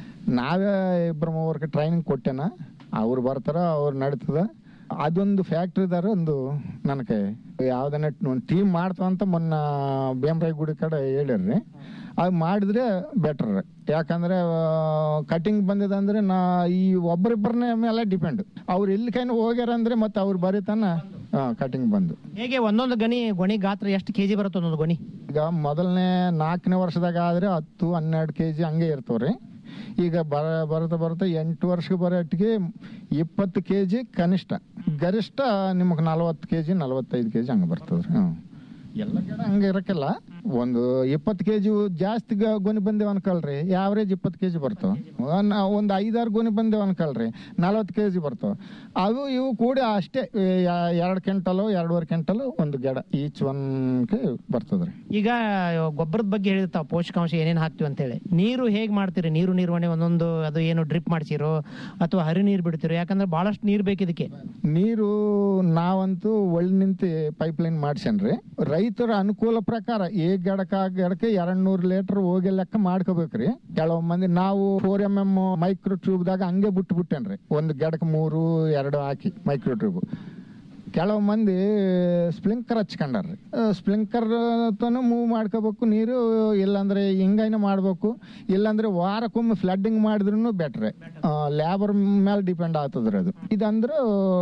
ನಾವೇ ಇಬ್ಬರು ಮೂವರ್ಗೆ ಟ್ರೈನಿಂಗ್ ಕೊಟ್ಟೆನ ಅವ್ರು ಬರ್ತಾರ ಅವ್ರು ನಡೀತದ ಅದೊಂದು ಫ್ಯಾಕ್ಟ್ರಿದಾರ ಒಂದು ನನಗೆ ಯಾವ್ದನ್ನ ಒಂದು ಟೀಮ್ ಮಾಡ್ತಾವ ಅಂತ ಮೊನ್ನ ಬೇಮ್ರಾಯಿ ಗುಡಿ ಕಡೆ ಹೇಳಿರ್ರಿ ಅದು ಮಾಡಿದ್ರೆ ಬೆಟರ್ ಯಾಕಂದ್ರೆ ಕಟಿಂಗ್ ಬಂದಿದೆ ಅಂದ್ರೆ ನಾ ಈ ಒಬ್ಬರಿಬ್ಬರನೇ ಮೇಲೆ ಡಿಪೆಂಡ್ ಅವ್ರು ಎಲ್ಲಿ ಕೈನ ಹೋಗ್ಯಾರ ಅಂದ್ರೆ ಮತ್ತೆ ಅವ್ರು ಬರೀತಾನ ಕಟಿಂಗ್ ಬಂದು ಹೇಗೆ ಒಂದೊಂದು ಗಣಿ ಗೊಣಿ ಗಾತ್ರ ಎಷ್ಟು ಕೆಜಿ ಬರುತ್ತೆ ಒಂದೊಂದು ಗೊಣಿ ಈಗ ಮೊದಲನೇ ನಾಲ್ಕನೇ ವರ್ಷದಾಗ ಆದ್ರೆ ಹತ್ತು ಹನ್ನೆರಡು ಕೆ ಜಿ ಹಂಗೆ ಇರ್ತವ್ರಿ ಈಗ ಬರ ಬರತಾ ಬರತಾ ಎಂಟು ವರ್ಷಕ್ಕೆ ಬರೋಟ್ಟಿಗೆ ಇಪ್ಪತ್ತು ಕೆ ಜಿ ಕನಿಷ್ಠ ಗರಿಷ್ಠ ನಿಮಗೆ ನಲವತ್ತು ಕೆ ಜಿ ನಲವತ್ತೈದು ಕೆ ಜಿ ಹಂಗೆ ಬರ್ತದ್ರಿ ಹ್ಞೂ ಎಲ್ಲ ಗಿಡ ಹಂಗೆ ಇರಕ್ಕಿಲ್ಲ ಒಂದು ಇಪ್ಪತ್ತು ಕೆ ಜಿ ಜಾಸ್ತಿ ಗ- ಗೊನೆ ಬಂದೇವ್ ಅನ್ಕೊಳ್ರಿ ಯಾವ್ರೇಜ್ ಇಪ್ಪತ್ತು ಕೆ ಜಿ ಬರ್ತಾವ ಒಂದು ಐದಾರು ಗೊನೆ ಬಂದೇವ್ ಅನ್ಕೊಳ್ರಿ ನಲವತ್ತು ಕೆ ಜಿ ಬರ್ತಾವ ಅವು ಇವು ಕೂಡ ಅಷ್ಟೇ ಎರಡು ಕ್ವಿಂಟಲು ಎರಡೂವರೆ ಕ್ವಿಂಟಲು ಒಂದು ಗಿಡ ಈಚ್ ಒನ್ಗೆ ಬರ್ತದ್ರಿ ಈಗ ಗೊಬ್ಬರದ ಬಗ್ಗೆ ಹೇಳಿರ್ತಾವ ಪೋಷಕಾಂಶ ಏನೇನು ಹಾಕ್ತಿವಿ ಅಂತೇಳಿ ನೀರು ಹೇಗೆ ಮಾಡ್ತೀರಿ ನೀರು ನಿರ್ವಹಣೆ ಒಂದೊಂದು ಅದು ಏನು ಡ್ರಿಪ್ ಮಾಡ್ಸಿರೋ ಅಥವಾ ಹರಿ ನೀರು ಬಿಡ್ತಿರೋ ಯಾಕಂದ್ರೆ ಬಹಳಷ್ಟು ನೀರು ಬೇಕು ಇದಕ್ಕೆ ನೀರು ನಾವಂತೂ ಒಳ್ಳೆ ನಿಂತು ಪೈಪ್ ಲೈನ್ ಮಾಡ್ಸೇನ್ರಿ ರೈತರ ಅನುಕೂಲ ಪ್ರಕಾರ ಈ ಗಿಡಕ್ಕೆ ಆ ಗಿಡಕ್ಕೆ ಎರಡ್ ನೂರ್ ಲೀಟರ್ ಹೋಗಿ ಲೆಕ್ಕ ಮಾಡ್ಕೋಬೇಕ್ರಿ ಕೆಲವು ಮಂದಿ ನಾವು ಫೋರ್ ಎಮ್ ಎಮ್ ಮೈಕ್ರೋ ಟ್ಯೂಬ್ದಾಗ ಹಂಗೆ ಬಿಟ್ಟು ಬಿಟ್ಟೇನ್ರಿ ಒಂದು ಗಿಡಕ್ಕೆ ಮೂರು ಎರಡು ಹಾಕಿ ಮೈಕ್ರೋ ಟ್ಯೂಬ್ ಕೆಲವು ಮಂದಿ ಸ್ಪ್ರಿಂಕರ್ ಹಚ್ಕೊಂಡಾರ್ರಿ ಸ್ಪ್ರಿಂಕರ್ ತನ ಮೂವ್ ಮಾಡ್ಕೋಬೇಕು ನೀರು ಇಲ್ಲಾಂದ್ರೆ ಹಿಂಗೈನ ಮಾಡ್ಬೇಕು ಇಲ್ಲಾಂದ್ರೆ ವಾರಕ್ಕೊಮ್ಮೆ ಫ್ಲಡ್ಡಿಂಗ್ ಮಾಡಿದ್ರು ಬೆಟ್ರೆ ಲೇಬರ್ ಮೇಲೆ ಡಿಪೆಂಡ್ ಆಗ್ತದ್ರಿ ಅದು ಇದಂದ್ರೆ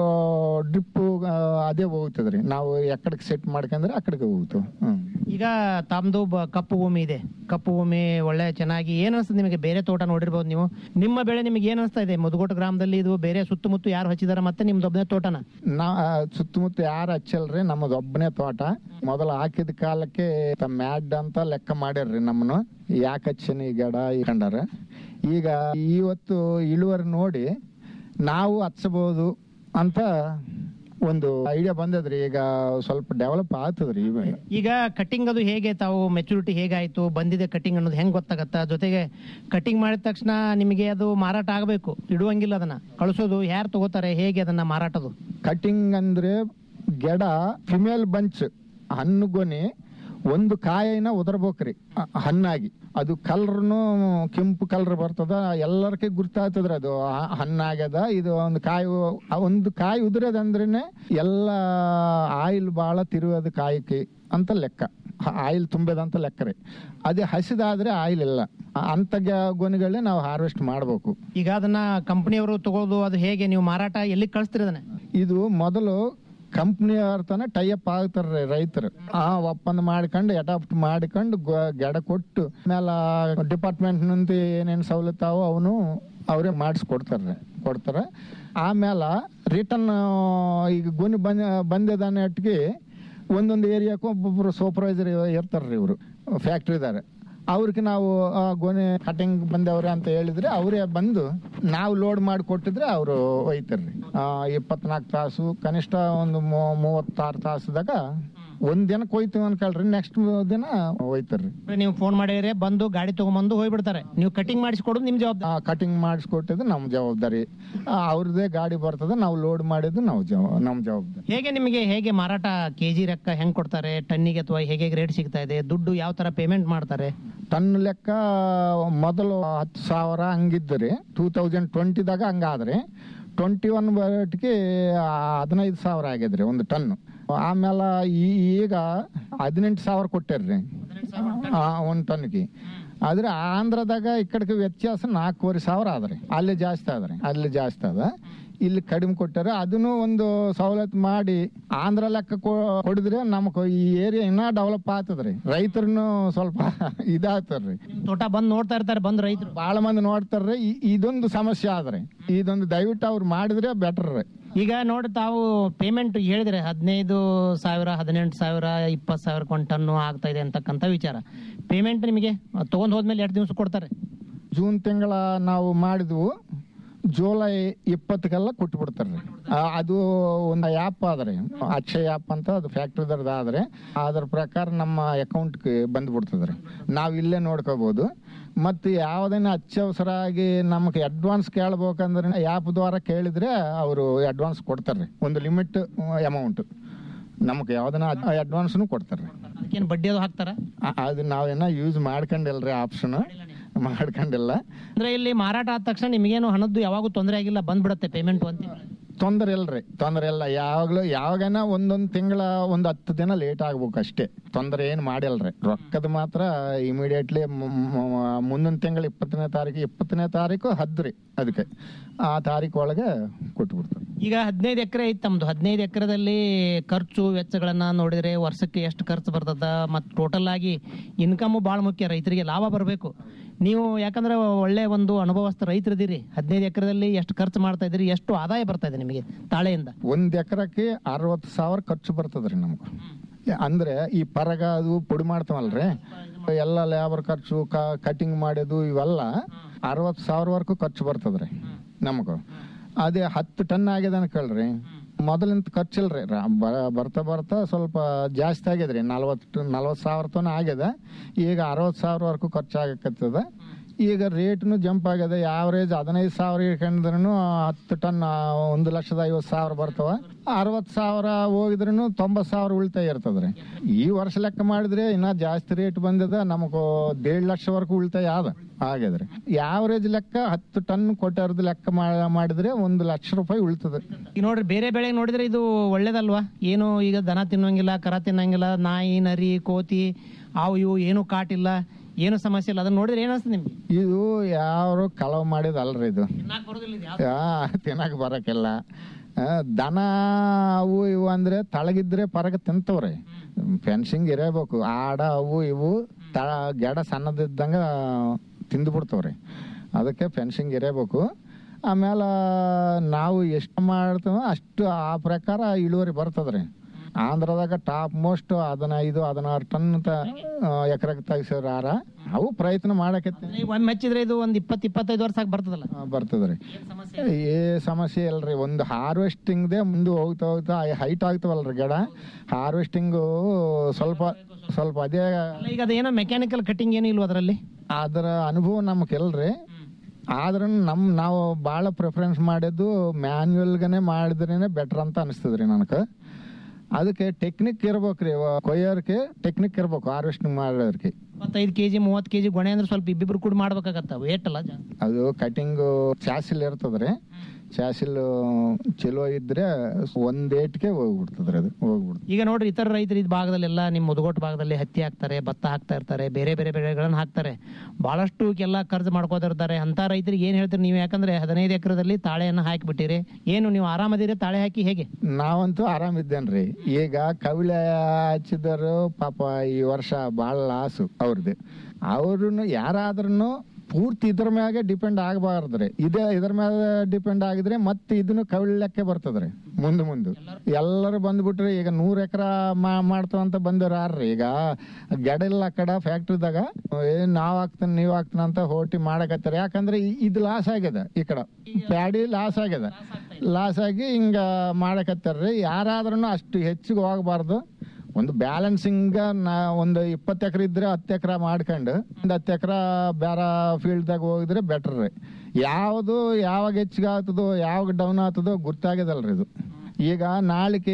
ಡ್ರಿಪ್ ಅದೇ ಹೋಗ್ತದ್ರಿ ನಾವು ಎಕ್ಕಡಿಗೆ ಸೆಟ್ ಮಾಡ್ಕೊಂಡ್ರೆ ಆ ಕಡೆಗೆ ಹೋಗ್ತು ಹ್ಮ್ ಈಗ ತಮ್ದು ಬ- ಕಪ್ಪು ಭೂಮಿ ಇದೆ ಕಪ್ಪು ಭೂಮಿ ಒಳ್ಳೆ ಚೆನ್ನಾಗಿ ಏನ್ ಅನ್ಸ್ತದೆ ನಿಮಗೆ ಬೇರೆ ತೋಟ ನೋಡಿರ್ಬೋದು ನೀವು ನಿಮ್ಮ ಬೆಳೆ ನಿಮಗೆ ಏನ್ ಅನಿಸ್ತಾ ಇದೆ ಮುದುಗೋಟ ಗ್ರಾಮದಲ್ಲಿ ಇದು ಬೇರೆ ಸುತ್ತಮುತ್ತ ಯಾರು ಹಚ್ಚಿದಾರ ಮತ್ತೆ ನಿಮ್ದು ಒಬ್ಬನೇ ತೋಟನ ನಾ ಸುತ್ತಮುತ್ತ ಯಾರು ಹಚ್ಚಲ್ರಿ ನಮ್ಮದು ಒಬ್ಬನೇ ತೋಟ ಮೊದಲು ಹಾಕಿದ ಕಾಲಕ್ಕೆ ಮ್ಯಾಡ್ ಅಂತ ಲೆಕ್ಕ ಮಾಡ್ಯಾರ್ರಿ ನಮ್ಮನ್ನು ಯಾಕೆ ಹಚ್ಚನಿ ಈ ಗಿಡ ಕಂಡಾರ ಈಗ ಇವತ್ತು ಇಳುವರಿ ನೋಡಿ ನಾವು ಹಚ್ಚಬಹುದು ಅಂತ ಒಂದು ಐಡಿಯಾ ಬಂದದ್ರಿ ಈಗ ಸ್ವಲ್ಪ ಡೆವಲಪ್ ಆಗ್ತದ್ರಿ ಇವಾಗ ಈಗ ಕಟಿಂಗ್ ಅದು ಹೇಗೆ ತಾವು ಮೆಚುರಿಟಿ ಹೇಗಾಯ್ತು ಬಂದಿದೆ ಕಟಿಂಗ್ ಅನ್ನೋದು ಹೆಂಗ್ ಗೊತ್ತಾಗತ್ತ ಜೊತೆಗೆ ಕಟಿಂಗ್ ಮಾಡಿದ ತಕ್ಷಣ ನಿಮಗೆ ಅದು ಮಾರಾಟ ಆಗಬೇಕು ಇಡುವಂಗಿಲ್ಲ ಅದನ್ನ ಕಳಿಸೋದು ಯಾರು ತಗೋತಾರೆ ಹೇಗೆ ಅದನ್ನ ಮಾರಾಟದು ಕಟಿಂಗ್ ಅಂದ್ರೆ ಗಿಡ ಫಿಮೇಲ್ ಬಂಚ್ ಹಣ್ಣು ಗೊನೆ ಒಂದು ಕಾಯಿನ ಉದರ್ಬೇಕ್ರಿ ಅ- ಹಣ್ಣಾಗಿ ಅದು ಕಲರ್ನು ಕೆಂಪು ಕಲರ್ ಬರ್ತದ ಎಲ್ಲರಿಗೆ ಗುರ್ತಾಗ್ತದ್ರಿ ಅದು ಆ- ಹಣ್ಣಾಗ್ಯದ ಇದು ಒಂದು ಕಾಯಿ ಉ- ಆ ಒಂದು ಕಾಯಿ ಉದುರದಂದ್ರೇನೆ ಎಲ್ಲ ಆಯಿಲ್ ಬಾಳ ತಿರುವದು ಕಾಯಿಕೆ ಅಂತ ಲೆಕ್ಕ ಆಯಿಲ್ ತುಂಬಿದಂತ ಲೆಕ್ಕ ರೀ ಅದೇ ಹಸಿದಾದ್ರೆ ಆಯಿಲ್ ಇಲ್ಲ ಆ- ಅಂತ ಗ- ಗೊನೆಗಳೇ ನಾವು ಹಾರ್ವೆಸ್ಟ್ ಮಾಡಬೇಕು ಈಗ ಅದನ್ನ ಕಂಪನಿಯವರು ತಗೊಳ್ಳೋದು ಅದು ಹೇಗೆ ನೀವು ಮಾರಾಟ ಎಲ್ಲಿ ಕಳಿಸ್ತೀರಿ ಅದನ್ನ ಇದು ಮೊದಲು ಕಂಪ್ನಿಯವ್ರ ತನ ಟೈಅಪ್ ಆಗ್ತಾರ್ರಿ ರೈತರು ಆ ಒಪ್ಪಂದ ಮಾಡ್ಕೊಂಡು ಅಡಾಪ್ಟ್ ಮಾಡ್ಕೊಂಡು ಗೊ- ಗೆಡ ಕೊಟ್ಟು ಆಮೇಲೆ ಡಿಪಾರ್ಟ್ಮೆಂಟ್ ನಿಂದ ಏನೇನು ಸವಲತ್ತಾವೋ ಅವನು ಅವರೇ ಮಾಡಿಸ್ಕೊಡ್ತಾರ್ರಿ ಕೊಡ್ತಾರೆ ಆಮೇಲೆ ರಿಟರ್ನ್ ಈಗ ಗುಣಿ ಬಂದ ಬಂದಿದ್ದಾನೆ ಒಟ್ಟಿಗೆ ಒಂದೊಂದು ಏರಿಯಾಕ್ಕೂ ಒಬ್ಬೊಬ್ರು ಸೂಪರ್ವೈಸರ್ ಇರ್ತಾರ್ರಿ ಇವರು ಫ್ಯಾಕ್ಟ್ರಿದಾರೆ ಅವ್ರಿಗೆ ನಾವು ಆ, ಗೊನೆ ಕಟಿಂಗ್ ಬಂದವ್ರೆ ಅಂತ ಹೇಳಿದ್ರೆ ಅವರೇ ಬಂದು ನಾವು ಲೋಡ್ ಮಾಡಿ ಕೊಟ್ಟಿದ್ರೆ ಅವರು ಒಯ್ತಾರ್ರಿ ಇಪ್ಪತ್ನಾಲ್ಕು ತಾಸು ಕನಿಷ್ಠ ಒಂದು ಮೂ- ಮೂವತ್ತಾರು ತಾಸದಾಗ ಒಂದ್ ದಿನಕ್ಕೆ ಹೋಯ್ತೀವಿ ಅನ್ಕೊಳ್ರಿ ನೆಕ್ಸ್ಟ್ ದಿನ ಒಯ್ತಾರ್ರಿ ನೀವು ಫೋನ್ ಮಾಡಿದ್ರೆ ಬಂದು ಗಾಡಿ ತಗೊಂಬಂದು ಹೋಗ್ಬಿಡ್ತಾರೆ ನೀವು ಕಟಿಂಗ್ ಮಾಡಿಸ್ಕೊಡೋದು ನಿಮ್ ಜವಾಬ್ದಾರಿ ಕಟಿಂಗ್ ಮಾಡಿಸ್ಕೊಟ್ಟಿದ್ದು ನಮ್ಮ ಜವಾಬ್ದಾರಿ ಆ, ಅವ್ರದ್ದೇ ಗಾಡಿ ಬರ್ತದೆ ನಾವು ಲೋಡ್ ಮಾಡಿದ್ದು ನಾವು ಜವ ನಮ್ಮ ಜವಾಬ್ದಾರಿ ಹೇಗೆ ನಿಮಗೆ ಹೇಗೆ ಮಾರಾಟ ಕೆಜಿ ಲೆಕ್ಕ ಹೆಂಗ್ ಕೊಡ್ತಾರೆ ಟನ್ನಿಗೆ ಅಥವಾ ಹೇಗೆ ರೇಟ್ ಸಿಗ್ತಾ ಇದೆ ದುಡ್ಡು ಯಾವ ತರ ಪೇಮೆಂಟ್ ಮಾಡ್ತಾರೆ ಟನ್ ಲೆಕ್ಕ ಮೊದಲು ಹತ್ತು ಸಾವಿರ ಹಂಗಿದ್ದರೆ ಟೂ ತೌಸಂಡ್ ಟ್ವೆಂಟಿದಾಗ ಹಂಗಾದ್ರೆ ಟ್ವೆಂಟಿ ಒನ್ ಬರೋಟಿಗೆ ಹದಿನೈದು ಸಾವಿರ ಆಗ್ಯದ್ರಿ ಒಂದು ಟನ್ ಆಮೇಲೆ ಈ- ಈಗ ಹದಿನೆಂಟು ಸಾವಿರ ಕೊಟ್ಟಾರ್ರಿ ಒಂದು ಟನ್ಗೆ ಆದ್ರೆ ಆಂಧ್ರದಾಗ ಈ ಕಡೆಗೆ ವ್ಯತ್ಯಾಸ ನಾಲ್ಕೂವರೆ ಸಾವಿರ ಆದ್ರಿ ಅಲ್ಲಿ ಜಾಸ್ತಿ ಆದ್ರಿ ಅಲ್ಲಿ ಜಾಸ್ತಿ ಅದ ಇಲ್ಲಿ ಕಡಿಮೆ ಕೊಟ್ಟಾರೆ ಅದನ್ನು ಒಂದು ಸವಲತ್ತು ಮಾಡಿ ಆಂಧ್ರ ಲೆಕ್ಕ ಕೊ- ಕೊಡಿದ್ರೆ ನಮ್ಗೆ ಈ ಏರಿಯಾ ಇನ್ನೂ ಡೆವಲಪ್ ಆಗ್ತದ್ರಿ ರೈತರನ್ನು ಸ್ವಲ್ಪ ಇದಾಗ್ತಾರ್ರಿ ತೋಟ ಬಂದ್ ನೋಡ್ತಾ ಇರ್ತಾರೆ ಬಂದ್ ರೈತರು ಬಹಳ ಮಂದಿ ನೋಡ್ತಾರ್ರಿ ಈ- ಇದೊಂದು ಸಮಸ್ಯೆ ಆದ್ರಿ ಇದೊಂದು ದಯವಿಟ್ಟು ಅವ್ರು ಮಾಡಿದ್ರೆ ಬೆಟರ್ ರೀ ಈಗ ನೋಡಿ ತಾವು ಪೇಮೆಂಟ್ ಹೇಳಿದ್ರೆ ಹದಿನೈದು ಸಾವಿರ ಹದಿನೆಂಟು ಸಾವಿರ ಇಪ್ಪತ್ತು ಸಾವಿರ ಟನ್ನು ಆಗ್ತಾ ಇದೆ ಅಂತಕ್ಕಂಥ ವಿಚಾರ ಪೇಮೆಂಟ್ ನಿಮಗೆ ತಗೊಂಡ್ ಹೋದ್ಮೇಲೆ ಎರಡು ದಿವಸ ಕೊಡ್ತಾರೆ ಜೂನ್ ತಿಂಗಳ ನಾವು ಮಾಡಿದ್ವು ಜುಲೈ ಇಪ್ಪತ್ತಕ್ಕೆಲ್ಲ ಕೊಟ್ಟು ಬಿಡ್ತಾರ್ರಿ ಆ, ಅದು ಒಂದು ಆ್ಯಪ್ ಆದ್ರೆ ಅಕ್ಷಯ ಆ್ಯಪ್ ಅಂತ ಅದು ಫ್ಯಾಕ್ಟ್ರಿದರ್ದು ಆದ್ರೆ ಅದ್ರ ಪ್ರಕಾರ ನಮ್ಮ ಅಕೌಂಟ್ಗೆ ಬಂದ್ಬಿಡ್ತದ್ರಿ ನಾವು ಇಲ್ಲೇ ನೋಡ್ಕೋಬಹುದು ಮತ್ತು ಯಾವುದೇನ ಅತ್ಯವಸರಾಗಿ ನಮಗೆ ಅಡ್ವಾನ್ಸ್ ಕೇಳ್ಬೇಕಂದ್ರೆ ಆ್ಯಪ್ ದ್ವಾರ ಕೇಳಿದ್ರೆ ಅವರು ಅಡ್ವಾನ್ಸ್ ಕೊಡ್ತಾರ್ರಿ ಒಂದು ಲಿಮಿಟ್ ಅಮೌಂಟ್ ನಮಗೆ ಯಾವ್ದನ್ನ ಅಡ್ವಾನ್ಸ್ನು ಕೊಡ್ತಾರ್ರಿ ಅದಕ್ಕೇನು ಬಡ್ಡಿ ಅದು ಹಾಕ್ತಾರ ಆ- ಅದು ನಾವೇನ ಯೂಸ್ ಮಾಡ್ಕೊಂಡಿಲ್ರಿ ಆಪ್ಷನ್ ಮಾಡ್ಕೊಂಡಿಲ್ಲ ಅಂದ್ರೆ ಇಲ್ಲಿ ಮಾರಾಟ ಆದ ತಕ್ಷಣ ನಿಮಗೇನು ಹಣದ್ದು ಯಾವಾಗೂ ತೊಂದರೆ ಆಗಿಲ್ಲ ಬಂದ್ಬಿಡತ್ತೆ ಪೇಮೆಂಟ್ ಅಂತ ತೊಂದರೆ ಇಲ್ರಿ ತೊಂದರೆ ಇಲ್ಲ ಯಾವಾಗ್ಲೂ ಯಾವಾಗನ ಒಂದೊಂದ್ ತಿಂಗಳ ಒಂದ್ ಹತ್ತು ದಿನ ಲೇಟ್ ಆಗ್ಬೇಕು ಅಷ್ಟೇ ತೊಂದರೆ ಏನ್ ಮಾಡಿಲ್ರಿ ರೊಕ್ಕದ ಮಾತ್ರ ಇಮಿಡಿಯೇಟ್ಲಿ ಮುಂದಿನ ತಿಂಗಳ ಇಪ್ಪತ್ತನೇ ತಾರೀಕು ಇಪ್ಪತ್ತನೇ ತಾರೀಕು ಹದ್ರಿ ಅದಕ್ಕೆ ಆ ತಾರೀಕು ಒಳಗೆ ಕೊಟ್ಬಿಡ್ತಾರೆ ಈಗ ಹದಿನೈದು ಎಕರೆ ಐತಿ ತಮ್ದು ಹದಿನೈದು ಎಕರೆದಲ್ಲಿ ಖರ್ಚು ವೆಚ್ಚಗಳನ್ನ ನೋಡಿದ್ರೆ ವರ್ಷಕ್ಕೆ ಎಷ್ಟು ಖರ್ಚು ಬರ್ತದ ಮತ್ತು ಟೋಟಲ್ ಆಗಿ ಇನ್ಕಮ್ ಭಾಳ ಮುಖ್ಯ ರೈತರಿಗೆ ಲಾಭ ಬರಬೇಕು ನೀವು ಯಾಕಂದ್ರೆ ಒಳ್ಳೆ ಒಂದು ಅನುಭವಸ್ಥ ರೈತರಿದ್ದೀರಿ ಹದಿನೈದು ಎಕರೆದಲ್ಲಿ ಎಷ್ಟು ಖರ್ಚು ಮಾಡ್ತಾ ಇದ್ದೀರಿ ಎಷ್ಟು ಆದಾಯ ಬರ್ತಾ ಇದೆ ನಿಮಗೆ ತಾಳೆಯಿಂದ ಒಂದ್ ಎಕರೆಕ್ಕೆ ಅರವತ್ತು ಸಾವಿರ ಖರ್ಚು ಬರ್ತದ್ರಿ ನಮ್ಗೆ ಅಂದ್ರೆ ಈ ಪರಗ ಅದು ಪುಡಿ ಮಾಡ್ತಾವಲ್ರಿ ಎಲ್ಲ ಲೇಬರ್ ಖರ್ಚು ಕಟಿಂಗ್ ಮಾಡೋದು ಇವೆಲ್ಲ ಅರವತ್ತು ಸಾವಿರವರೆಗೂ ಖರ್ಚು ಬರ್ತದ್ರಿ ನಮಗ ಅದೇ ಹತ್ತು ಟನ್ ಆಗ್ಯದ ಅನ್ಕೊಳ್ರಿ ಮೊದಲಿಂದ ಖರ್ಚಿಲ್ರಿ ರ- ಬ- ಬರ್ತಾ ಬರ್ತಾ ಸ್ವಲ್ಪ ಜಾಸ್ತಿ ಆಗ್ಯದ್ರಿ ನಲ್ವತ್ತು ನಲ್ವತ್ತು ಸಾವಿರ ತನ ಆಗ್ಯದ ಈಗ ಅರವತ್ತು ಸಾವಿರವರೆಗೂ ಖರ್ಚು ಆಗಕತ್ತದ ಈಗ ರೇಟ್ನು ಜಂಪ್ ಆಗ್ಯದ ಯಾವರೇಜ್ ಹದಿನೈದು ಸಾವಿರ ಇಟ್ಕೊಂಡ್ರು ಹತ್ತು ಟನ್ ಆ, ಒಂದು ಲಕ್ಷದ ಐವತ್ತು ಸಾವಿರ ಬರ್ತಾವ ಅರವತ್ತು ಸಾವಿರ ಹೋಗಿದ್ರು ತೊಂಬತ್ತು ಸಾವಿರ ಉಳಿತಾಯ ಇರ್ತದ್ರಿ ಈ ವರ್ಷ ಲೆಕ್ಕ ಮಾಡಿದ್ರೆ ಇನ್ನ ಜಾಸ್ತಿ ರೇಟ್ ಬಂದದ ನಮಗೂ ದೇಡ್ ಲಕ್ಷವರೆಗೂ ಉಳಿತಾಯ ಆದ ಆಗ್ಯದ್ರಿ ಯಾವರೇಜ್ ಲೆಕ್ಕ ಹತ್ತು ಟನ್ ಕೊಟ್ಟಾರ್ದು ಲೆಕ್ಕ ಮಾ- ಮಾಡಿದ್ರೆ ಒಂದು ಲಕ್ಷ ರೂಪಾಯಿ ಉಳಿತದ ಈಗ ನೋಡ್ರಿ ಬೇರೆ ಬೆಳೆ ನೋಡಿದ್ರೆ ಇದು ಒಳ್ಳೇದಲ್ವಾ ಏನು ಈಗ ದನ ತಿನ್ನೋಂಗಿಲ್ಲ ಕರ ತಿನ್ನಂಗಿಲ್ಲ ನಾಯಿ ನರಿ ಕೋತಿ ಅವು ಇವು ಏನು ಕಾಟಿಲ್ಲ ಏನು ಸಮಸ್ಯೆ ಇಲ್ಲ ಅದನ್ನ ನೋಡಿದ್ರೆ ಏನ್ ಅನ್ಸ್ತದೆ ನಿಮ್ಗೆ ಇದು ಯಾರು ಕಳವ್ ಮಾಡಿದಲ್ರಿ ಇದು ಆ, ತಿನ್ನಕ್ ಬರಕ್ಕಿಲ್ಲ ಆ, ದನ ಅವು ಇವು ಅಂದ್ರೆ ತಳಗಿದ್ರೆ ಪರಗ ತಿಂತವ್ರಿ ಫೆನ್ಸಿಂಗ್ ಇರಬೇಕು ಆಡ ಅವು ಇವು ತಳ ಗೆಡ ಸಣ್ಣದಿದ್ದಂಗ ತಿಂದು ಬಿಡ್ತವ್ರಿ ಅದಕ್ಕೆ ಫೆನ್ಸಿಂಗ್ ಇರಬೇಕು ಆಮೇಲೆ ನಾವು ಎಷ್ಟು ಮಾಡ್ತೀವೋ ಅಷ್ಟು ಆ ಪ್ರಕಾರ ಇಳುವರಿ ಬರ್ತದ್ರಿ ಆಂಧ್ರದಾಗ ಟಾಪ್ ಮೋಸ್ಟ್ ಹದಿನೈದು ಹದಿನಾರು ಟನ್ ಎಕರೆಗೆ ತೆಗಿಸ್ಯಾರ ಅವು ಪ್ರಯತ್ನ ಮಾಡಕತ್ತಿ ಈಗ ಒಮ್ಮೆ ಹಚ್ಚಿದ್ರೆ ಇದು ಒಂದ್ ಇಪ್ಪತ್ ಇಪ್ಪತ್ತೈದು ವರ್ಷ ಬರ್ತದಲ್ಲ ಬರ್ತದ್ರಿ ಏ ಸಮಸ್ಯೆ ಇಲ್ರಿ ಒಂದು ಹಾರ್ವೆಸ್ಟಿಂಗ್ದೆ ಮುಂದೆ ಹೋಗ್ತಾ ಹೋಗ್ತಾ ಹೈಟ್ ಆಗ್ತಾವಲ್ರಿ ಗಿಡ ಹಾರ್ವೆಸ್ಟಿಂಗು ಸ್ವಲ್ಪ ಸ್ವಲ್ಪ ಅದೇ ಅಲ್ಲ, ಈಗ ಅದೇನೋ ಮೆಕ್ಯಾನಿಕಲ್ ಕಟಿಂಗ್ ಏನು ಇಲ್ವಾ ಅದರಲ್ಲಿ ಅದರ ಅನುಭವ ನಮ್ಗೆ ಇಲ್ರಿ ಆದ್ರೂ ನಮ್ ನಾವು ಭಾಳ ಪ್ರಿಫರೆನ್ಸ್ ಮಾಡಿದ್ದು ಮ್ಯಾನ್ಯುಯಲ್ಗನೆ ಮಾಡಿದ್ರೇನೆ ಬೆಟರ್ ಅಂತ ಅನಿಸ್ತದ್ರಿ ನನಗೆ ಅದಕ್ಕೆ ಟೆಕ್ನಿಕ್ ಇರ್ಬೇಕ್ರಿ ಕೊಯ್ಯೋರ್ಗೆ ಟೆಕ್ನಿಕ್ ಇರ್ಬೇಕು ಹಾರ್ವೆಸ್ಟಿಂಗ್ ಮಾಡೋರ್ಗೆ ಇಪ್ಪತ್ತೈದು ಕೆಜಿ ಮೂವತ್ತು ಕೆಜಿ ಗೊನೆ ಅಂದ್ರೆ ಸ್ವಲ್ಪ ಇಬ್ಬಿಬ್ರು ಕೂಡ ಮಾಡ್ಬೇಕಾಗತ್ತ ವೇಟ್ ಅಲ್ಲ ಜಾಸ್ತಿ ಅದು ಕಟಿಂಗ್ ಚಾಸಿಲ್ ಇರ್ತದ್ರಿ ಚಾಸಿಲ್ ಚಲೋ ಇದ್ರೆ ಒಂದೇಟ್ಗೆ ಹೋಗ್ಬಿಡ್ತದ್ರಿ ಅದು ಹೋಗ್ಬಿಡ್ತದೆ ಈಗ ನೋಡ್ರಿ ಇತರ ರೈತರು ಈ ಭಾಗದಲ್ಲೆಲ್ಲ ನಿಮ್ಮ ಮುದಗೋಟ್ ಭಾಗದಲ್ಲಿ ಹತ್ತಿ ಹಾಕ್ತಾರೆ ಭತ್ತ ಹಾಕ್ತಾ ಇರ್ತಾರೆ ಬೇರೆ ಬೇರೆ ಬೆಳೆಗಳನ್ನ ಹಾಕ್ತಾರೆ ಬಹಳಷ್ಟು ಎಲ್ಲ ಖರ್ಚು ಮಾಡ್ಕೋತಿರ್ತಾರೆ ಅಂತ ರೈತರಿಗೆ ಏನ್ ಹೇಳ್ತೀರಿ ನೀವು ಯಾಕಂದ್ರೆ ಹದಿನೈದು ಎಕರೆದಲ್ಲಿ ತಾಳೆಯನ್ನ ಹಾಕಿಬಿಟ್ಟಿರಿ ಏನು ನೀವು ಆರಾಮದಿರಿ ತಾಳೆ ಹಾಕಿ ಹೇಗೆ ನಾವಂತೂ ಆರಾಮಿದ್ದೇನ್ರಿ ಈಗ ಕವಿಳೆ ಹಚ್ಚಿದರು ಪಾಪ ಈ ವರ್ಷ ಭಾಳ ಲಾಸು ಅವ್ರದ್ದು ಅವ್ರನ್ನು ಯಾರಾದ್ರೂ ಪೂರ್ತಿ ಇದ್ರ ಮ್ಯಾಗ ಡಿಪೆಂಡ್ ಆಗಬಾರ್ದ್ರಿ ಇದೇ ಇದ್ರ ಮ್ಯಾಗ ಡಿಪೆಂಡ್ ಆಗಿದ್ರೆ ಮತ್ತೆ ಇದನ್ನು ಕವಿಳಕ್ಕೆ ಬರ್ತದ್ರಿ ಮುಂದೆ ಮುಂದೆ ಎಲ್ಲರೂ ಬಂದ್ಬಿಟ್ರಿ ಈಗ ನೂರ್ ಎಕರೆ ಮಾಡ್ತಾವಂತ ಬಂದವ್ರು ಯಾರ್ರಿ ಈಗ ಗಡಿಲ್ಲ ಆ ಕಡೆ ಫ್ಯಾಕ್ಟ್ರಿದಾಗ ಏನ್ ನಾವ್ ಹಾಕ್ತಾನೆ ನೀವ್ ಹಾಕ್ತಾನ ಅಂತ ಹೋಟಿ ಮಾಡಕತ್ತಾರ ಯಾಕಂದ್ರೆ ಇ- ಇದು ಲಾಸ್ ಆಗ್ಯದ ಈ ಕಡೆ ಪ್ಯಾಡಿ ಲಾಸ್ ಆಗ್ಯದ ಲಾಸ್ ಆಗಿ ಹಿಂಗ ಮಾಡಕತ್ತಾರ್ರಿ ಯಾರಾದ್ರೂ ಅಷ್ಟು ಹೆಚ್ಚಿಗೆ ಹೋಗಬಾರ್ದು ಒಂದು ಬ್ಯಾಲೆನ್ಸಿಂಗ್ ನಾ ಒಂದು ಇಪ್ಪತ್ತು ಎಕರೆ ಇದ್ರೆ ಹತ್ತು ಎಕರೆ ಮಾಡ್ಕೊಂಡು ಒಂದು ಹತ್ತು ಎಕರೆ ಬೇರೆ ಫೀಲ್ಡ್ದಾಗ ಹೋಗಿದ್ರೆ ಬೆಟರ್ ರೀ ಯಾವುದು ಯಾವಾಗ ಹೆಚ್ಚಿಗೆ ಆಗ್ತದೋ ಯಾವಾಗ ಡೌನ್ ಆಗ್ತದೋ ಗೊತ್ತಾಗ್ಯದಲ್ರಿ ಇದು ಈಗ ನಾಳಿಕೆ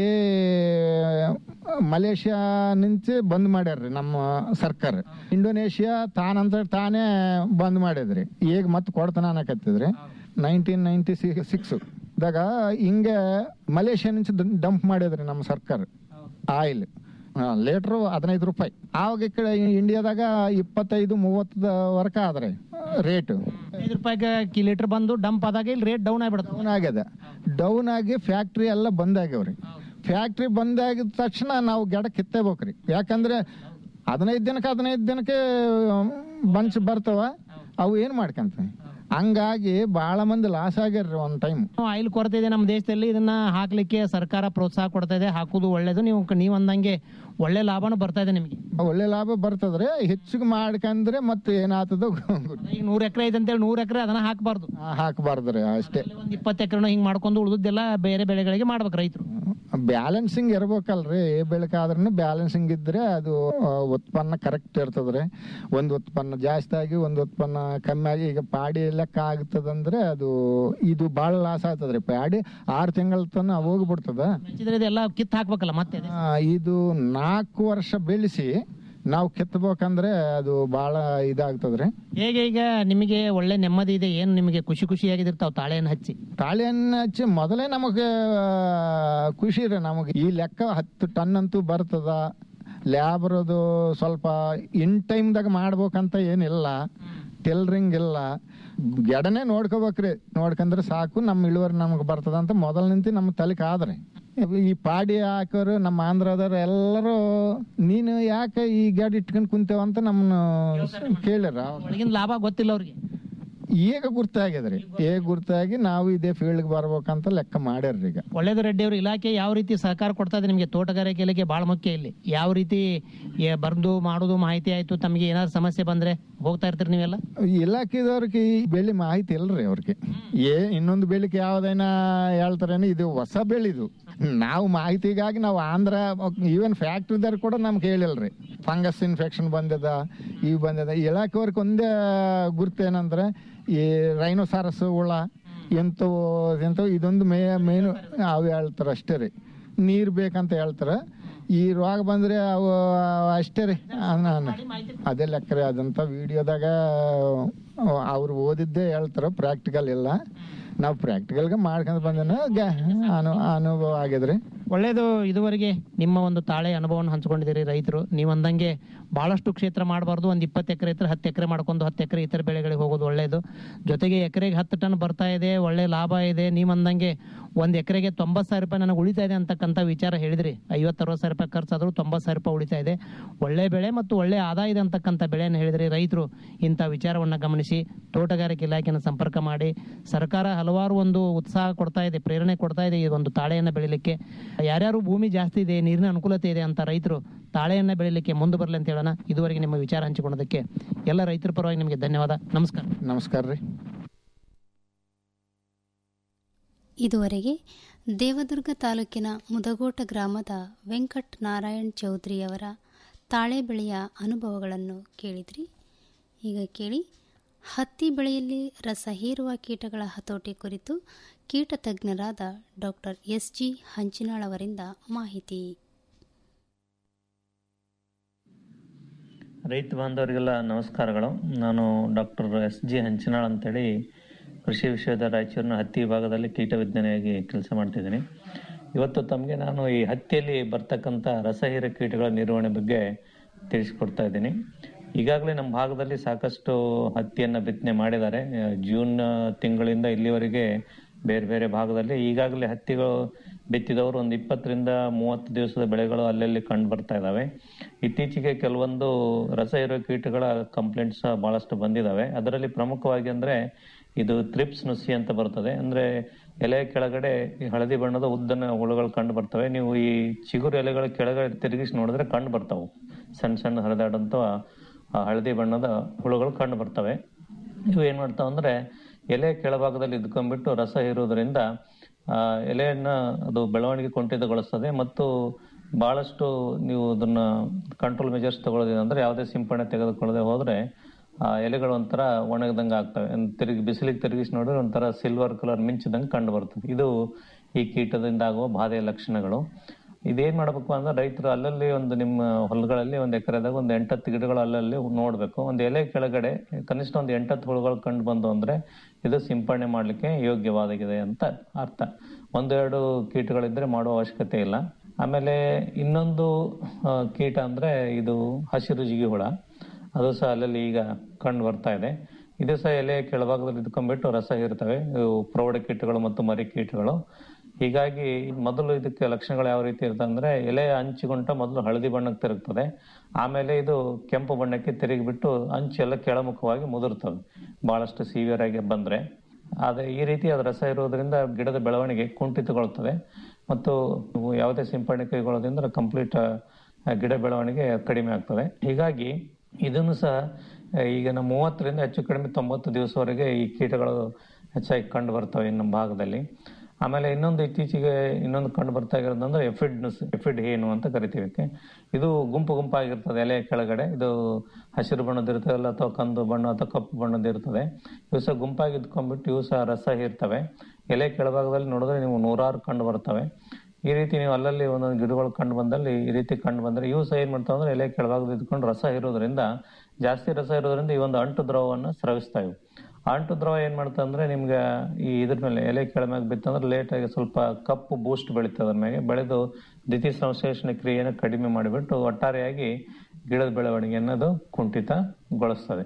ಮಲೇಷ್ಯಾ ನಿಂಚೆ ಬಂದ್ ಮಾಡ್ಯಾರ್ರಿ ನಮ್ಮ ಸರ್ಕಾರ ಇಂಡೋನೇಷ್ಯಾ ತಾನಂತ ತಾನೇ ಬಂದ್ ಮಾಡಿದ್ರಿ ಈಗ ಮತ್ತೆ ಕೊಡ್ತಾನ ಅನ್ನಕತ್ತಿದ್ರಿ ನೈನ್ಟೀನ್ ನೈನ್ಟಿ ಸಿಕ್ಸ್ ದಾಗ ಹಿಂಗೆ ಮಲೇಷ್ಯಾ నుంచి ಡಂಪ್ ಮಾಡಿದ್ರಿ ನಮ್ಮ ಸರ್ಕಾರ ಆಯಿಲ್ ಲೀಟ್ರು ಹದಿನೈದು ರೂಪಾಯಿ ಆವಾಗ ಈ ಕಡೆ ಇಂಡಿಯಾದಾಗ ಇಪ್ಪತ್ತೈದು ಮೂವತ್ತು ವರೆಕ ಆದ್ರೆ ರೇಟ್ ಐದು ರೂಪಾಯಿಗೆ ಲೀಟರ್ ಬಂದು ಡಂಪ್ ಆದಾಗ ಇಲ್ಲಿ ರೇಟ್ ಡೌನ್ ಆಗ್ಬಿಡುತ್ತೆ ಡೌನ್ ಆಗ್ಯದ ಡೌನ್ ಆಗಿ ಫ್ಯಾಕ್ಟ್ರಿ ಎಲ್ಲ ಬಂದ್ ಆಗ್ಯಾವ್ರಿ ಫ್ಯಾಕ್ಟ್ರಿ ಬಂದ್ ಆಗಿದ ತಕ್ಷಣ ನಾವು ಗಿಡ ಕಿತ್ತೇಬೇಕ್ರಿ ಯಾಕಂದ್ರೆ ಹದಿನೈದು ದಿನಕ್ಕೆ ಹದಿನೈದು ದಿನಕ್ಕೆ ಬಂಚ್ ಬರ್ತಾವ ಅವು ಏನ್ ಮಾಡ್ಕಂತ ಹಂಗಾಗಿ ಬಹಳ ಮಂದಿ ಲಾಸ್ ಆಗ್ಯಾರ್ರಿ ಒಂದ್ ಟೈಮ್ ಆಯಿಲ್ ಕೊರತೆ ಇದೆ ನಮ್ಮ ದೇಶದಲ್ಲಿ ಇದನ್ನ ಹಾಕ್ಲಿಕ್ಕೆ ಸರ್ಕಾರ ಪ್ರೋತ್ಸಾಹ ಕೊಡ್ತಾ ಇದೆ ಹಾಕುದು ಒಳ್ಳೇದು ನೀವು ನೀವು ಅಂದಂಗೆ ಒಳ್ಳೆ ಲಾಭನೂ ಬರ್ತಾ ಇದೆ ನಿಮಗೆ ಒಳ್ಳೆ ಲಾಭ ಬರ್ತದ್ರಿ ಹೆಚ್ಚಿಗೆ ಮಾಡ್ಕಂದ್ರೆ ಮತ್ತೆ ಏನಾಗ್ತದೋ ಈಗ ನೂರ್ ಎಕರೆ ಐತೆ ಅಂತೇಳಿ ನೂರ್ ಎಕರೆ ಅದನ್ನ ಹಾಕಬಾರ್ದು ಹಾಕಬಾರ್ದ್ರಿ ಅಷ್ಟೇ ಒಂದ್ ಇಪ್ಪತ್ತು ಎಕರೆನೋ ಹಿಂಗ್ ಮಾಡ್ಕೊಂಡು ಉಳಿದೆಲ್ಲ ಬೇರೆ ಬೆಳೆಗಳಿಗೆ ಮಾಡ್ಬೇಕು ರೈತರು ಬ್ಯಾಲೆನ್ಸಿಂಗ್ ಇರ್ಬೇಕಲ್ರಿ ಏ ಬೆಳಕಾದ್ರೂ ಬ್ಯಾಲೆನ್ಸಿಂಗ್ ಇದ್ರೆ ಅದು ಆ, ಉತ್ಪನ್ನ ಕರೆಕ್ಟ್ ಇರ್ತದ್ರಿ ಒಂದು ಉತ್ಪನ್ನ ಜಾಸ್ತಿ ಆಗಿ ಒಂದು ಉತ್ಪನ್ನ ಕಮ್ಮಿ ಆಗಿ ಈಗ ಪಾಡಿ ಲೆಕ್ಕ ಆಗ್ತದಂದ್ರೆ ಅದು ಇದು ಭಾಳ ಲಾಸ್ ಆಗ್ತದ್ರಿ ಪಾಡಿ ಆರು ತಿಂಗಳ ತನ ಹೋಗ್ಬಿಡ್ತದ ಹಚ್ಚಿದ್ರೆ ಇದೆಲ್ಲ ಕಿತ್ತು ಹಾಕ್ಬೇಕಲ್ಲ ಮತ್ತೆ ಆ, ಇದು ನಾಲ್ಕು ವರ್ಷ ಬೆಳೆಸಿ ನಾವು ಕೆತ್ತಬೇಕಂದ್ರೆ ಅದು ಬಹಳ ಇದಾಗ್ತದ್ರಿ ಹೇಗೆ ಈಗ ನಿಮಗೆ ಒಳ್ಳೆ ನೆಮ್ಮದಿ ಇದೆ ಏನು ನಿಮಗೆ ಖುಷಿ ಖುಷಿಯಾಗಿರ್ತಾವ ತಾಳೆಯನ್ನು ಹಚ್ಚಿ ತಾಳಿಯನ್ನ ಹಚ್ಚಿ ಮೊದಲೇ ನಮಗೆ ಖುಷಿ ರೀ ನಮಗೆ ಈ ಲೆಕ್ಕ ಹತ್ತು ಟನ್ ಅಂತೂ ಬರ್ತದ ಲ್ಯಾಬ್ರದು ಸ್ವಲ್ಪ ಇನ್ ಟೈಮ್ದಾಗ ಮಾಡ್ಬೇಕಂತ ಏನಿಲ್ಲ ಟೆಲ್ರಿಂಗ್ ಇಲ್ಲ ಗೆಡನೆ ನೋಡ್ಕೋಬೇಕ್ರಿ ನೋಡ್ಕಂದ್ರೆ ಸಾಕು ನಮ್ಮ ಇಳುವರಿ ನಮಗೆ ಬರ್ತದ ಅಂತ ಮೊದಲ ನಿಂತಿ ನಮ್ಮ ತಲೆಗೆ ಆದ್ರೆ ಈ ಪಾಡಿ ಹಾಕೋರು ನಮ್ಮ ಆಂಧ್ರದವ್ರು ಎಲ್ಲರೂ ನೀನು ಯಾಕೆ ಈ ಗೆಡ್ ಇಟ್ಕೊಂಡು ಕುಂತೇವ ಅಂತ ನಮ್ಮನ್ನ ಕೇಳ್ಯಾರ ಒಳಗಿನ ಲಾಭ ಗೊತ್ತಿಲ್ಲ ಅವ್ರಿಗೆ ಈಗ ಗುರ್ತಾಗ್ಯದ್ರಿ ಈಗ ಗುರ್ತಾಗಿ ನಾವು ಇದೇ ಫೀಲ್ಡ್ಗೆ ಬರ್ಬೇಕಂತ ಲೆಕ್ಕ ಮಾಡ್ಯಾರ್ರಿ ಈಗ ಒಳ್ಳೇದು ರೆಡ್ಡಿ ಅವರು ಇಲಾಖೆ ಯಾವ ರೀತಿ ಸಹಕಾರ ಕೊಡ್ತಾ ಇದೆ ನಿಮಗೆ ತೋಟಗಾರಿಕೆ ಇಲಾಖೆ ಬಹಳ ಮುಖ್ಯ ಇಲ್ಲಿ ಯಾವ ರೀತಿ ಏ- ಬರ್ದು ಮಾಡೋದು ಮಾಹಿತಿ ಆಯ್ತು ತಮಗೆ ಏನಾದ್ರು ಸಮಸ್ಯೆ ಬಂದ್ರೆ ಹೋಗ್ತಾ ಇರ್ತೀರಿ ನೀವೆಲ್ಲ ಇಲಾಖೆದವ್ರಿಗೆ ಈ ಬೆಳೆ ಮಾಹಿತಿ ಇಲ್ರಿ ಅವ್ರಿಗೆ ಏ ಇನ್ನೊಂದು ಬೆಳಿಗ್ಗೆ ಯಾವ್ದೈನ ಹೇಳ್ತಾರೇನು ಇದು ಹೊಸ ಬೆಳಿದು ನಾವು ಮಾಹಿತಿಗಾಗಿ ನಾವು ಆಂಧ್ರ ಈವನ್ ಫ್ಯಾಕ್ಟ್ರಿದವ್ರು ಕೂಡ ನಮ್ಗೆ ಹೇಳಿಲ್ರಿ ಫಂಗಸ್ ಇನ್ಫೆಕ್ಷನ್ ಬಂದದ ಇವು ಬಂದದ ಇಲಾಖೆಯವ್ರಿಗೆ ಒಂದೇ ಗುರ್ತೇನಂದ್ರೆ ಈ ರೈನೋಸಾರಸ್ ಹುಳ ಎಂಥವು ಎಂಥವು ಇದೊಂದು ಮೇ ಮೇನು ಅವು ಹೇಳ್ತಾರೆ ಅಷ್ಟೇ ರೀ ನೀರು ಬೇಕಂತ ಹೇಳ್ತಾರೆ ಈ ರೋಗ ಬಂದ್ರೆ ಅವು ಅಷ್ಟೇ ರೀ ಅನ್ನ- ಅನ್ನ. ಅದೇ ಲೆಕ್ಕ ರೀ ಅದಂತ ವಿಡಿಯೋದಾಗ ಅವ್ರು ಓದಿದ್ದೇ ಹೇಳ್ತಾರ ಪ್ರಾಕ್ಟಿಕಲ್ ಇಲ್ಲ ನಾವು ಪ್ರಾಕ್ಟಿಕಲ್ಗೆ ಮಾಡ್ಕೊಂಡ್ ಬಂದೇನ ಅನು ಅನುಭವ ಆಗ್ಯದ್ರಿ ಒಳ್ಳೇದು ಇದುವರೆಗೆ ನಿಮ್ಮ ಒಂದು ತಾಳೆ ಅನುಭವವನ್ನು ಹಂಚ್ಕೊಂಡಿದ್ದೀರಿ ರೈತರು ನೀವು ಅಂದಂಗೆ ಬಹಳಷ್ಟು ಕ್ಷೇತ್ರ ಮಾಡಬಾರ್ದು ಒಂದು ಇಪ್ಪತ್ತು ಎಕರೆ ಇದ್ರೆ ಹತ್ತು ಎಕರೆ ಮಾಡ್ಕೊಂಡು ಹತ್ತು ಎಕರೆ ಇತರ ಬೆಳೆಗಳಿಗೆ ಹೋಗೋದು ಒಳ್ಳೇದು ಜೊತೆಗೆ ಎಕರೆಗೆ ಹತ್ತು ಟನ್ ಬರ್ತಾ ಇದೆ ಒಳ್ಳೆ ಲಾಭ ಇದೆ ನೀವು ಅಂದಂಗೆ ಒಂದು ಎಕರೆಗೆ ತೊಂಬತ್ತು ಸಾವಿರ ರೂಪಾಯಿ ನನಗೆ ಉಳಿತಾ ಇದೆ ಅಂತಕ್ಕಂಥ ವಿಚಾರ ಹೇಳಿದ್ರಿ ಐವತ್ತು ಅರವತ್ತು ಸಾವಿರ ರೂಪಾಯಿ ಖರ್ಚಾದರೂ ತೊಂಬತ್ತು ಸಾವಿರ ರೂಪಾಯಿ ಉಳಿತಾ ಇದೆ ಒಳ್ಳೆ ಬೆಳೆ ಮತ್ತು ಒಳ್ಳೆ ಆದಾಯ ಇದೆ ಅಂತಕ್ಕಂಥ ಬೆಳೆಯನ್ನು ಹೇಳಿದ್ರಿ ರೈತರು ಇಂಥ ವಿಚಾರವನ್ನು ಗಮನಿಸಿ ತೋಟಗಾರಿಕೆ ಇಲಾಖೆಯನ್ನು ಸಂಪರ್ಕ ಮಾಡಿ ಸರ್ಕಾರ ಹಲವಾರು ಒಂದು ಉತ್ಸಾಹ ಕೊಡ್ತಾ ಇದೆ ಪ್ರೇರಣೆ ಕೊಡ್ತಾ ಇದೆ ಈ ಒಂದು ತಾಳೆಯನ್ನು ಬೆಳಿಲಿಕ್ಕೆ ಯಾರ್ಯಾರು ಭೂಮಿ ಜಾಸ್ತಿ ಇದೆ ನೀರಿನ ಅನುಕೂಲತೆ ಇದೆ ಅಂತ ರೈತರು ತಾಳೆಯನ್ನು ಬೆಳಿಲಿಕ್ಕೆ ಮುಂದೆ ಬರಲಿ ಅಂತ ಹೇಳೋಣ ಇದುವರೆಗೆ ನಿಮ್ಮ ವಿಚಾರ ಹಂಚಿಕೊಳ್ಳೋದಕ್ಕೆ ಎಲ್ಲ ರೈತರ ಪರವಾಗಿ ನಿಮಗೆ ಧನ್ಯವಾದ ನಮಸ್ಕಾರ ನಮಸ್ಕಾರ ರೀ ಇದುವರೆಗೆ ದೇವದುರ್ಗ ತಾಲೂಕಿನ ಮುದಗೋಟ ಗ್ರಾಮದ ವೆಂಕಟ್ ನಾರಾಯಣ್ ಚೌಧರಿಯವರ ತಾಳೆ ಬೆಳೆಯ ಅನುಭವಗಳನ್ನು ಕೇಳಿದ್ರಿ ಈಗ ಕೇಳಿ ಹತ್ತಿ ಬೆಳೆಯಲ್ಲಿ ರಸ ಹೀರುವ ಕೀಟಗಳ ಹತೋಟಿ ಕುರಿತು ಕೀಟ ತಜ್ಞರಾದ ಡಾಕ್ಟರ್ ಎಸ್ ಜಿ ಹಂಚಿನಾಳ್ ಅವರಿಂದ ಮಾಹಿತಿ ರೈತ ಬಾಂಧವರಿಗೆಲ್ಲ ನಮಸ್ಕಾರಗಳು ನಾನು ಡಾಕ್ಟರ್ ಎಸ್ ಜಿ ಹಂಚಿನಾಳ್ ಅಂತೇಳಿ ಕೃಷಿ ವಿಶ್ವದ ರಾಯಚೂರಿನ ಹತ್ತಿ ವಿಭಾಗದಲ್ಲಿ ಕೀಟ ವಿಜ್ಞಾನಿಯಾಗಿ ಕೆಲಸ ಮಾಡ್ತಿದ್ದೀನಿ ಇವತ್ತು ತಮಗೆ ನಾನು ಈ ಹತ್ತಿಯಲ್ಲಿ ಬರ್ತಕ್ಕಂಥ ರಸಹೀರ ಕೀಟಗಳ ನಿರ್ವಹಣೆ ಬಗ್ಗೆ ತಿಳಿಸ್ಕೊಡ್ತಾ ಇದ್ದೀನಿ ಈಗಾಗಲೇ ನಮ್ಮ ಭಾಗದಲ್ಲಿ ಸಾಕಷ್ಟು ಹತ್ತಿಯನ್ನು ಬಿತ್ತನೆ ಮಾಡಿದ್ದಾರೆ ಆ, ಜೂನ್ ತಿಂಗಳಿಂದ ಇಲ್ಲಿವರೆಗೆ ಬೇರೆ ಬೇರೆ ಭಾಗದಲ್ಲಿ ಈಗಾಗಲೇ ಹತ್ತಿಗಳು ಬಿತ್ತಿದವರು ಒಂದು ಇಪ್ಪತ್ತರಿಂದ ಮೂವತ್ತು ದಿವಸದ ಬೆಳೆಗಳು ಅಲ್ಲಲ್ಲಿ ಕಂಡು ಬರ್ತಾ ಇದ್ದಾವೆ ಇತ್ತೀಚೆಗೆ ಕೆಲವೊಂದು ರಸ ಇರುವ ಕೀಟಗಳ ಕಂಪ್ಲೇಂಟ್ಸ್ ಬಹಳಷ್ಟು ಬಂದಿದ್ದಾವೆ ಅದರಲ್ಲಿ ಪ್ರಮುಖವಾಗಿ ಅಂದ್ರೆ ಇದು ತ್ರಿಪ್ಸ್ ನುಸಿ ಅಂತ ಬರ್ತದೆ ಅಂದ್ರೆ ಎಲೆ ಕೆಳಗಡೆ ಈ ಹಳದಿ ಬಣ್ಣದ ಉದ್ದನ ಹುಳುಗಳು ಕಂಡು ಬರ್ತವೆ ನೀವು ಈ ಚಿಗುರು ಎಲೆಗಳ ಕೆಳಗಡೆ ತಿರುಗಿಸಿ ನೋಡಿದ್ರೆ ಕಂಡು ಬರ್ತಾವು ಸಣ್ಣ ಸಣ್ಣ ಹರಿದಾಡಂತ ಆ ಹಳದಿ ಬಣ್ಣದ ಹುಳುಗಳು ಕಂಡು ಬರ್ತವೆ ಇವು ಏನ್ ಮಾಡ್ತಾವ ಅಂದ್ರೆ ಎಲೆ ಕೆಳಭಾಗದಲ್ಲಿ ಇದ್ಕೊಂಡ್ಬಿಟ್ಟು ರಸ ಹೀರುವುದರಿಂದ ಆ ಎಲೆಯನ್ನ ಅದು ಬೆಳವಣಿಗೆ ಕುಂಠಿತಗೊಳಿಸ್ತದೆ ಮತ್ತು ಬಹಳಷ್ಟು ನೀವು ಅದನ್ನ ಕಂಟ್ರೋಲ್ ಮೆಜರ್ಸ್ ತಗೊಳ್ಳೋದಿಲ್ಲ ಅಂದ್ರೆ ಯಾವುದೇ ಸಿಂಪಡಣೆ ತೆಗೆದುಕೊಳ್ಳದೆ ಹೋದ್ರೆ ಆ ಎಲೆಗಳು ಒಂಥರ ಒಣಗದಂಗೆ ಆಗ್ತವೆ ಒಂದ್ ತಿರುಗಿ ಬಿಸಿಲಿಗೆ ತಿರುಗಿಸಿ ನೋಡಿದ್ರೆ ಒಂಥರ ಸಿಲ್ವರ್ ಕಲರ್ ಮಿಂಚಿದಂಗೆ ಕಂಡು ಬರ್ತದೆ ಇದು ಈ ಕೀಟದಿಂದ ಆಗುವ ಬಾಧೆಯ ಲಕ್ಷಣಗಳು ಇದೇನ್ ಮಾಡ್ಬೇಕು ಅಂದ್ರೆ ರೈತರು ಅಲ್ಲಲ್ಲಿ ಒಂದು ನಿಮ್ಮ ಹೊಲಗಳಲ್ಲಿ ಒಂದು ಎಕರೆದಾಗ ಒಂದು ಎಂಟತ್ತು ಗಿಡಗಳು ಅಲ್ಲಲ್ಲಿ ನೋಡ್ಬೇಕು ಒಂದು ಎಲೆ ಕೆಳಗಡೆ ಕನಿಷ್ಠ ಒಂದು ಎಂಟತ್ತು ಹುಳುಗಳು ಕಂಡು ಬಂದು ಅಂದ್ರೆ ಇದು ಸಿಂಪಡಣೆ ಮಾಡ್ಲಿಕ್ಕೆ ಯೋಗ್ಯವಾಗಿದೆ ಅಂತ ಅರ್ಥ ಒಂದೆರಡು ಕೀಟಗಳಿದ್ರೆ ಮಾಡುವ ಅವಶ್ಯಕತೆ ಇಲ್ಲ ಆಮೇಲೆ ಇನ್ನೊಂದು ಆ, ಕೀಟ ಅಂದ್ರೆ ಇದು ಹಸಿರು ಜಿಗಿ ಹುಳ ಅದು ಸಹ ಅಲ್ಲಲ್ಲಿ ಈಗ ಕಂಡು ಬರ್ತಾ ಇದೆ ಇದು ಸಹ ಎಲೆ ಕೆಳಭಾಗದಲ್ಲಿ ಇದ್ಕೊಂಡ್ಬಿಟ್ಟು ರಸ ಇರ್ತವೆ ಇವು ಪ್ರೌಢ ಕೀಟಗಳು ಮತ್ತು ಮರಿ ಕೀಟಗಳು ಹೀಗಾಗಿ ಮೊದಲು ಇದಕ್ಕೆ ಲಕ್ಷಣಗಳು ಯಾವ ರೀತಿ ಇರ್ತದೆ ಅಂದ್ರೆ ಎಲೆ ಅಂಚುಗುಂಟ ಮೊದಲು ಹಳದಿ ಬಣ್ಣಕ್ಕೆ ತಿರುಗ್ತದೆ ಆಮೇಲೆ ಇದು ಕೆಂಪು ಬಣ್ಣಕ್ಕೆ ತಿರುಗಿಬಿಟ್ಟು ಅಂಚು ಎಲ್ಲ ಕೆಳಮುಖವಾಗಿ ಮುದುರ್ತದೆ ಬಹಳಷ್ಟು ಸಿವಿಯರ್ ಆಗಿ ಬಂದ್ರೆ ಆದ್ರೆ ಈ ರೀತಿ ಅದು ರಸ ಇರುವುದರಿಂದ ಗಿಡದ ಬೆಳವಣಿಗೆ ಕುಂಠಿತಗೊಳ್ತದೆ ಮತ್ತು ನೀವು ಯಾವುದೇ ಸಿಂಪಡಣೆ ಕೈಗೊಳ್ಳೋದ್ರಿಂದ ಕಂಪ್ಲೀಟ್ ಗಿಡ ಬೆಳವಣಿಗೆ ಕಡಿಮೆ ಆಗ್ತದೆ ಹೀಗಾಗಿ ಇದನ್ನು ಸಹ ಆ, ಈಗ ನಮ್ಮ ಮೂವತ್ತರಿಂದ ಹೆಚ್ಚು ಕಡಿಮೆ ತೊಂಬತ್ತು ದಿವಸವರೆಗೆ ಈ ಕೀಟಗಳು ಹೆಚ್ಚಾಗಿ ಕಂಡು ಬರ್ತವೆ ನಮ್ಮ ಭಾಗದಲ್ಲಿ ಆಮೇಲೆ ಇನ್ನೊಂದು ಇತ್ತೀಚೆಗೆ ಇನ್ನೊಂದು ಕಂಡು ಬರ್ತಾ ಇರೋದಂದ್ರೆ ಎಫಿಡ್ ಎಫಿಡ್ ಹೇನು ಅಂತ ಕರಿತೀವಿ ಇದಕ್ಕೆ. ಇದು ಗುಂಪು ಗುಂಪಾಗಿರ್ತದೆ ಎಲೆ ಕೆಳಗಡೆ ಇದು ಹಸಿರು ಬಣ್ಣದ ಇರ್ತದೆ ಅಲ್ಲ ಅಥವಾ ಕಂದು ಬಣ್ಣ ಅಥವಾ ಕಪ್ಪು ಬಣ್ಣದ ಇರ್ತದೆ ಇವು ಸಹ ಗುಂಪಾಗಿ ಇದ್ಕೊಂಡ್ಬಿಟ್ಟು ಇವು ಸಹ ರಸ ಹೀರ್ತವೆ ಎಲೆ ಕೆಳಭಾಗದಲ್ಲಿ ನೋಡಿದ್ರೆ ನೀವು ನೂರಾರು ಕಂಡು ಬರ್ತವೆ ಈ ರೀತಿ ನೀವು ಅಲ್ಲಲ್ಲಿ ಒಂದೊಂದು ಗಿಡಗಳು ಕಂಡು ಬಂದಲ್ಲಿ ಈ ರೀತಿ ಕಂಡು ಬಂದ್ರೆ ಇವು ಸಹ ಏನ್ ಮಾಡ್ತಾವೆ ಅಂದ್ರೆ ಎಲೆ ಕೆಳಭಾಗದಲ್ಲಿ ಇದ್ಕೊಂಡು ರಸ ಇರೋದ್ರಿಂದ ಜಾಸ್ತಿ ರಸ ಇರೋದ್ರಿಂದ ಈ ಒಂದು ಅಂಟು ದ್ರವವನ್ನು ಸ್ರವಿಸ್ತಾ ಇವು ಆ ಅಂಟು ದ್ರವ ಏನ್ ಮಾಡ್ತಾ ಅಂದ್ರೆ ನಿಮ್ಗೆ ಈ ಇದ್ರ ಮೇಲೆ ಎಲೆ ಕೆಳಮ್ಯಾಗ ಬಿತ್ತಂದ್ರೆ ಲೇಟ್ ಆಗಿ ಸ್ವಲ್ಪ ಕಪ್ಪು ಬೂಸ್ಟ್ ಬೆಳೀತದೆ ಅದ್ರ ಮೇಲೆ ಬೆಳೆದು ದ್ವಿತೀಯ ಸಂಶ್ಲೇಷಣೆ ಕ್ರಿಯೆಯನ್ನು ಕಡಿಮೆ ಮಾಡಿಬಿಟ್ಟು ಒಟ್ಟಾರೆಯಾಗಿ ಗಿಡದ ಬೆಳವಣಿಗೆ ಅನ್ನೋದು ಕುಂಠಿತಗೊಳಿಸ್ತದೆ